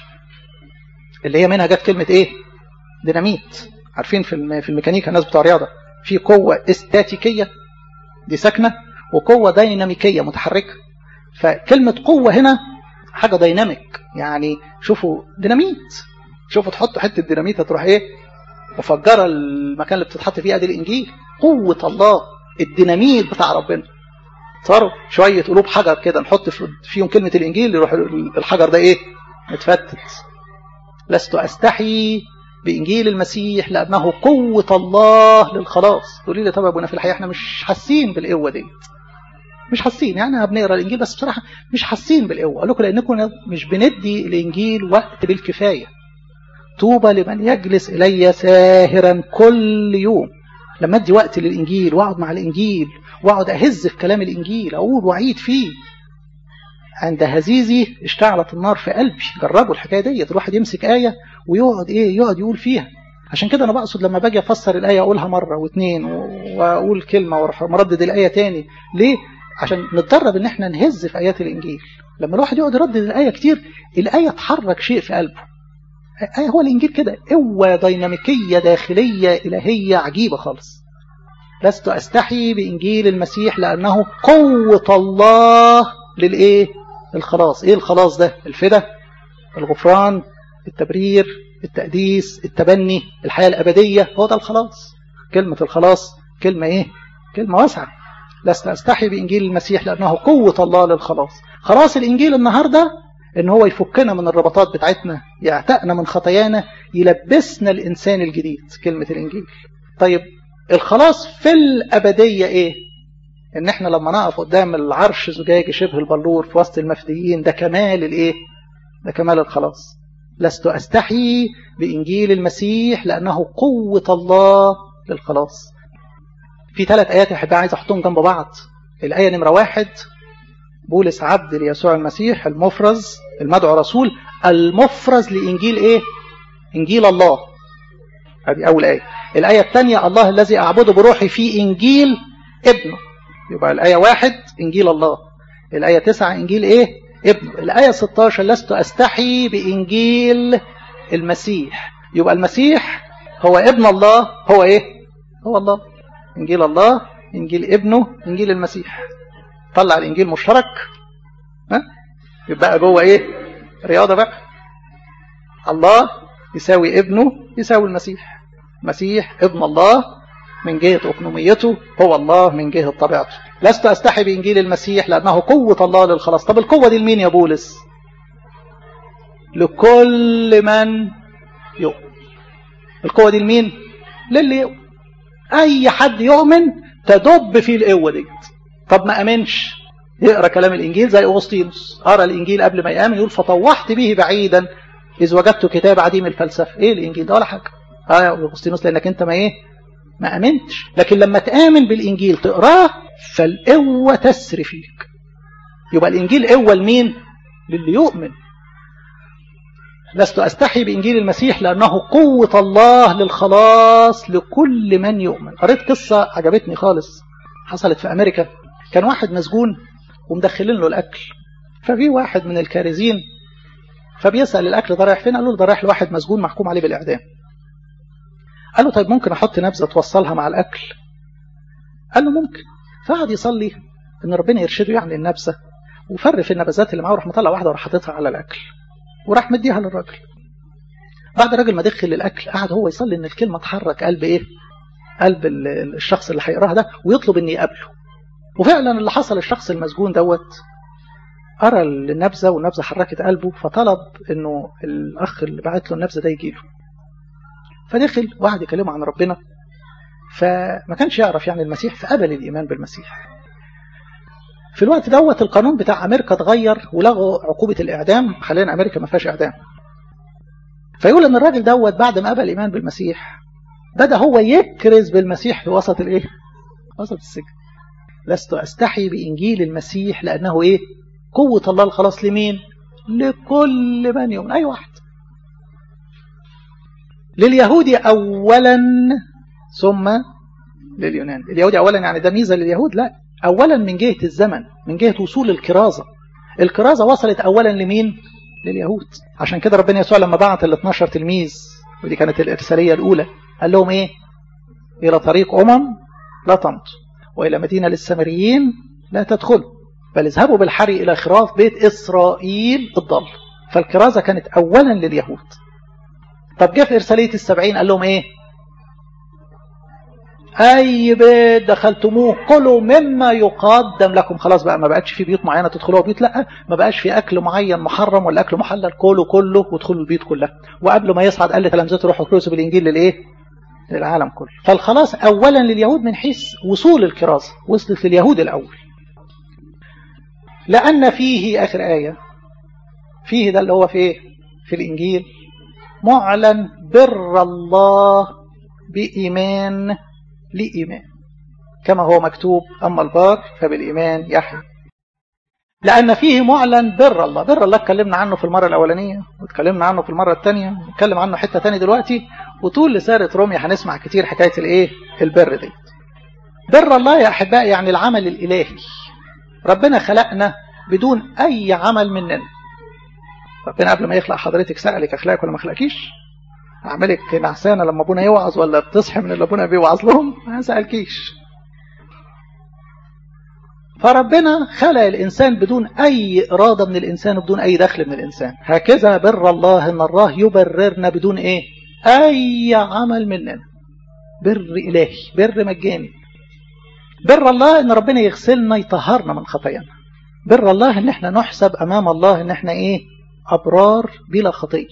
اللي هي منها جت كلمة إيه ديناميت عارفين في في الميكانيكا الناس بتوع رياضة في قوة استاتيكية دي ساكنة وقوة ديناميكية متحركة فكلمة قوة هنا حاجة ديناميك يعني شوفوا ديناميت شوفوا تحطوا حتة ديناميت هتروح ايه مفجرة المكان اللي بتتحط فيه ادي الانجيل قوة الله الديناميت بتاع ربنا صاروا شوية قلوب حجر كده نحط فيهم كلمة الانجيل يروح الحجر ده ايه متفتت لست استحي بإنجيل المسيح لأنه قوة الله للخلاص تقولي لي طب أبونا في الحقيقة احنا مش حاسين بالقوة دي مش حاسين يعني بنقرا الإنجيل بس بصراحة مش حاسين بالقوة أقول لكم لأنكم مش بندي الإنجيل وقت بالكفاية طوبى لمن يجلس إلي ساهرا كل يوم لما أدي وقت للإنجيل وأقعد مع الإنجيل وأقعد أهز في كلام الإنجيل أقول وأعيد فيه عند هزيزي اشتعلت النار في قلبي جربوا الحكايه ديت الواحد يمسك ايه ويقعد ايه يقعد يقول فيها عشان كده انا بقصد لما باجي افسر الايه اقولها مره واثنين واقول كلمه واروح مردد الايه تاني ليه عشان نتدرب ان احنا نهز في ايات الانجيل لما الواحد يقعد يردد الايه كتير الايه تحرك شيء في قلبه آية هو الانجيل كده قوه ديناميكيه داخليه الهيه عجيبه خالص لست استحي بانجيل المسيح لانه قوه الله للايه الخلاص ايه الخلاص ده الفدا الغفران التبرير التقديس التبني الحياة الأبدية هو ده الخلاص كلمة الخلاص كلمة ايه كلمة واسعة لست أستحي بإنجيل المسيح لأنه قوة الله للخلاص خلاص الإنجيل النهاردة إن هو يفكنا من الربطات بتاعتنا يعتقنا من خطايانا يلبسنا الإنسان الجديد كلمة الإنجيل طيب الخلاص في الأبدية إيه ان احنا لما نقف قدام العرش زجاجي شبه البلور في وسط المفديين ده كمال الايه ده كمال الخلاص لست استحي بانجيل المسيح لانه قوه الله للخلاص في ثلاث ايات يا احبائي عايز احطهم جنب بعض الايه نمره واحد بولس عبد ليسوع المسيح المفرز المدعو رسول المفرز لانجيل ايه انجيل الله هذه اول ايه الايه الثانيه الله الذي اعبده بروحي في انجيل ابنه يبقى الآية واحد إنجيل الله الآية تسعة إنجيل إيه ابنه الآية 16 لست أستحي بإنجيل المسيح يبقى المسيح هو ابن الله هو إيه هو الله إنجيل الله إنجيل ابنه إنجيل المسيح طلع الإنجيل مشترك ها يبقى جوه إيه رياضة بقى الله يساوي ابنه يساوي المسيح مسيح ابن الله من جهة أقنوميته هو الله من جهة طبيعته لست أستحي بإنجيل المسيح لأنه قوة الله للخلاص طب القوة دي لمين يا بولس لكل من يؤمن القوة دي لمين للي يؤمن أي حد يؤمن تدب فيه القوة دي طب ما أمنش يقرأ كلام الإنجيل زي أغسطينوس قرأ الإنجيل قبل ما يأمن يقول فطوحت به بعيدا إذ وجدت كتاب عديم الفلسفة إيه الإنجيل ده ولا حاجة اه يا اغسطينوس لانك انت ما ايه ما امنتش لكن لما تامن بالانجيل تقراه فالقوه تسري فيك يبقى الانجيل قوه لمين للي يؤمن لست استحي بانجيل المسيح لانه قوه الله للخلاص لكل من يؤمن قريت قصه عجبتني خالص حصلت في امريكا كان واحد مسجون ومدخلين له الاكل ففي واحد من الكارزين فبيسال الاكل ده رايح فين قال له ده رايح لواحد مسجون محكوم عليه بالاعدام قال له طيب ممكن احط نبذه توصلها مع الاكل قال له ممكن فقعد يصلي ان ربنا يرشده يعني النبذه وفر في النبذات اللي معاه وراح مطلع واحده وراح حاططها على الاكل وراح مديها للراجل بعد الراجل ما دخل الاكل قعد هو يصلي ان الكلمه تحرك قلب ايه قلب الشخص اللي هيقراها ده ويطلب ان يقابله وفعلا اللي حصل الشخص المسجون دوت قرا النبذه والنبذه حركت قلبه فطلب انه الاخ اللي بعت له النبذه ده يجي له فدخل وقعد يكلمه عن ربنا فما كانش يعرف يعني المسيح فقبل الايمان بالمسيح في الوقت دوت القانون بتاع امريكا اتغير ولغوا عقوبه الاعدام حاليا امريكا ما فيهاش اعدام فيقول ان الراجل دوت بعد ما قبل الايمان بالمسيح بدا هو يكرز بالمسيح في وسط الايه وسط السجن لست استحي بانجيل المسيح لانه ايه قوه الله الخلاص لمين لكل من يؤمن اي واحد لليهود اولا ثم لليونان اليهودي اولا يعني ده ميزه لليهود لا اولا من جهه الزمن من جهه وصول الكرازه الكرازه وصلت اولا لمين لليهود عشان كده ربنا يسوع لما بعت ال 12 تلميذ ودي كانت الارساليه الاولى قال لهم ايه الى طريق امم لا تمضوا والى مدينه للسامريين لا تدخلوا بل اذهبوا بالحري الى خراف بيت اسرائيل الضال فالكرازه كانت اولا لليهود طب جه في ارساليه السبعين قال لهم ايه اي بيت دخلتموه كلوا مما يقدم لكم خلاص بقى ما بقتش في بيوت معينه تدخلوها بيوت لا ما بقاش في اكل معين محرم ولا اكل محلل كله كله وادخلوا البيوت كلها وقبل ما يصعد قال لتلامذته روحوا اكرسوا بالانجيل للايه للعالم كله فالخلاص اولا لليهود من حيث وصول الكرازه وصلت لليهود الاول لان فيه اخر ايه فيه ده اللي هو في ايه في الانجيل معلن بر الله بايمان لإيمان كما هو مكتوب أما البار فبالإيمان يحيى لأن فيه معلن بر الله بر الله اتكلمنا عنه في المرة الأولانية واتكلمنا عنه في المرة الثانية ونتكلم عنه حتة تاني دلوقتي وطول لسارة روميا هنسمع كتير حكاية الإيه البر دي بر الله يا أحبائي يعني العمل الإلهي ربنا خلقنا بدون أي عمل مننا ربنا قبل ما يخلق حضرتك سألك أخلاقك ولا ما خلقكيش أعملك نعسانة لما أبونا يوعظ ولا بتصحي من اللي أبونا بيوعظ لهم ما سألكيش فربنا خلق الإنسان بدون أي إرادة من الإنسان وبدون أي دخل من الإنسان هكذا بر الله إن الله يبررنا بدون إيه أي عمل مننا بر إلهي بر مجاني بر الله إن ربنا يغسلنا يطهرنا من خطايانا بر الله إن احنا نحسب أمام الله إن احنا إيه أبرار بلا خطية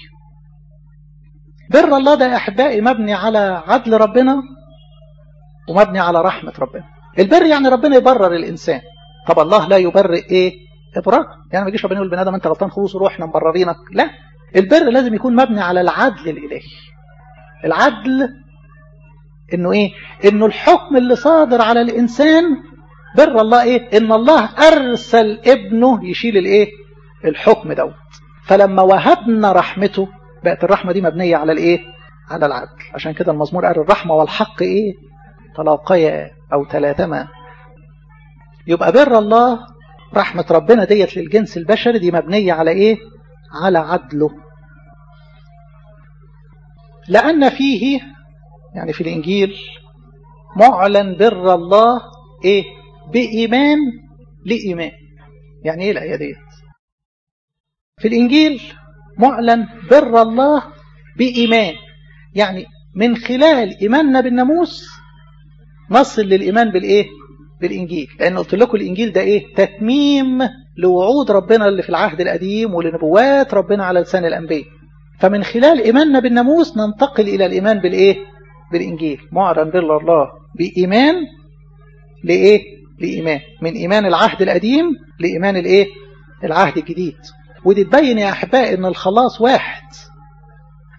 بر الله ده يا أحبائي مبني على عدل ربنا ومبني على رحمة ربنا البر يعني ربنا يبرر الإنسان طب الله لا يبرئ إيه إبرار يعني ما يجيش ربنا يقول بني آدم أنت غلطان خلص روح احنا مبررينك لا البر لازم يكون مبني على العدل الإلهي العدل إنه إيه إنه الحكم اللي صادر على الإنسان بر الله إيه إن الله أرسل ابنه يشيل الإيه الحكم دوت فلما وهبنا رحمته بقت الرحمة دي مبنية على الإيه على العدل عشان كده المزمور قال الرحمة والحق إيه تلاقيا أو تلاتما يبقى بر الله رحمة ربنا ديت للجنس البشري دي مبنية على إيه على عدله لأن فيه يعني في الإنجيل معلن بر الله إيه بإيمان لإيمان يعني إيه الآية ديت في الإنجيل معلن بر الله بإيمان يعني من خلال إيماننا بالناموس نصل للإيمان بالإيه بالإنجيل لأن قلت لكم الإنجيل ده إيه تتميم لوعود ربنا اللي في العهد القديم ولنبوات ربنا على لسان الأنبياء فمن خلال إيماننا بالناموس ننتقل إلى الإيمان بالإيه بالإنجيل معلن بر الله بإيمان لإيه لإيمان من إيمان العهد القديم لإيمان الإيه العهد الجديد ودي تبين يا أحبائي أن الخلاص واحد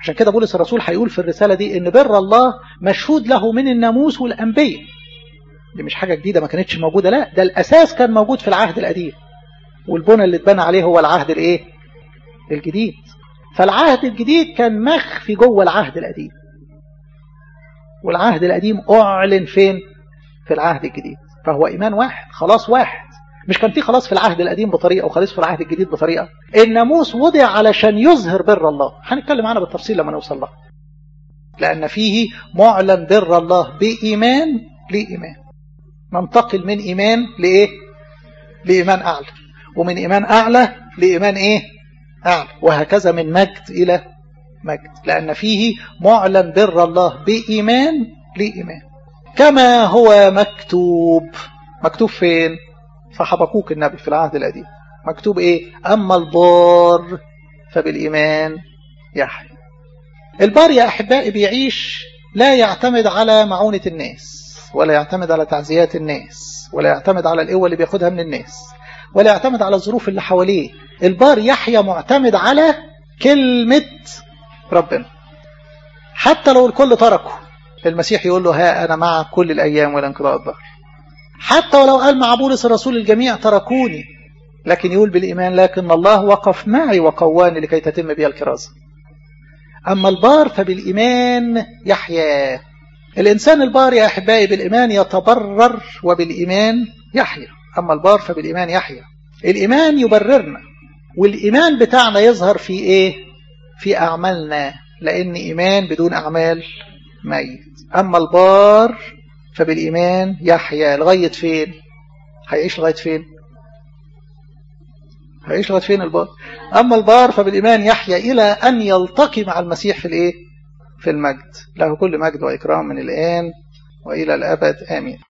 عشان كده بولس الرسول هيقول في الرسالة دي إن بر الله مشهود له من الناموس والأنبياء دي مش حاجة جديدة ما كانتش موجودة لا ده الأساس كان موجود في العهد القديم والبنى اللي اتبنى عليه هو العهد الايه الجديد فالعهد الجديد كان مخفي جوه العهد القديم والعهد القديم أعلن فين في العهد الجديد فهو إيمان واحد خلاص واحد مش كان في خلاص في العهد القديم بطريقة وخلاص في العهد الجديد بطريقة الناموس وضع علشان يظهر بر الله هنتكلم عنها بالتفصيل لما نوصل لها لأن فيه معلن بر الله بإيمان لإيمان ننتقل من إيمان لإيه لإيمان أعلى ومن إيمان أعلى لإيمان إيه أعلى وهكذا من مجد إلى مجد لأن فيه معلن بر الله بإيمان لإيمان كما هو مكتوب مكتوب فين في حبقوك النبي في العهد القديم مكتوب إيه أما البار فبالإيمان يحيى البار يا أحبائي بيعيش لا يعتمد على معونة الناس ولا يعتمد على تعزيات الناس ولا يعتمد على القوة اللي بياخدها من الناس ولا يعتمد على الظروف اللي حواليه البار يحيى معتمد على كلمة ربنا حتى لو الكل تركه المسيح يقول له ها أنا معك كل الأيام ولا انقضاء الظهر حتى ولو قال مع بولس الرسول الجميع تركوني لكن يقول بالإيمان لكن الله وقف معي وقواني لكي تتم بي الكرازة أما البار فبالإيمان يحيى الإنسان البار يا أحبائي بالإيمان يتبرر وبالإيمان يحيى أما البار فبالإيمان يحيى الإيمان يبررنا والإيمان بتاعنا يظهر في إيه في أعمالنا لأن إيمان بدون أعمال ميت أما البار فبالإيمان يحيى لغاية فين هيعيش لغاية فين هيعيش لغاية فين البار أما البار فبالإيمان يحيى إلى أن يلتقي مع المسيح في الإيه في المجد له كل مجد وإكرام من الآن وإلى الأبد آمين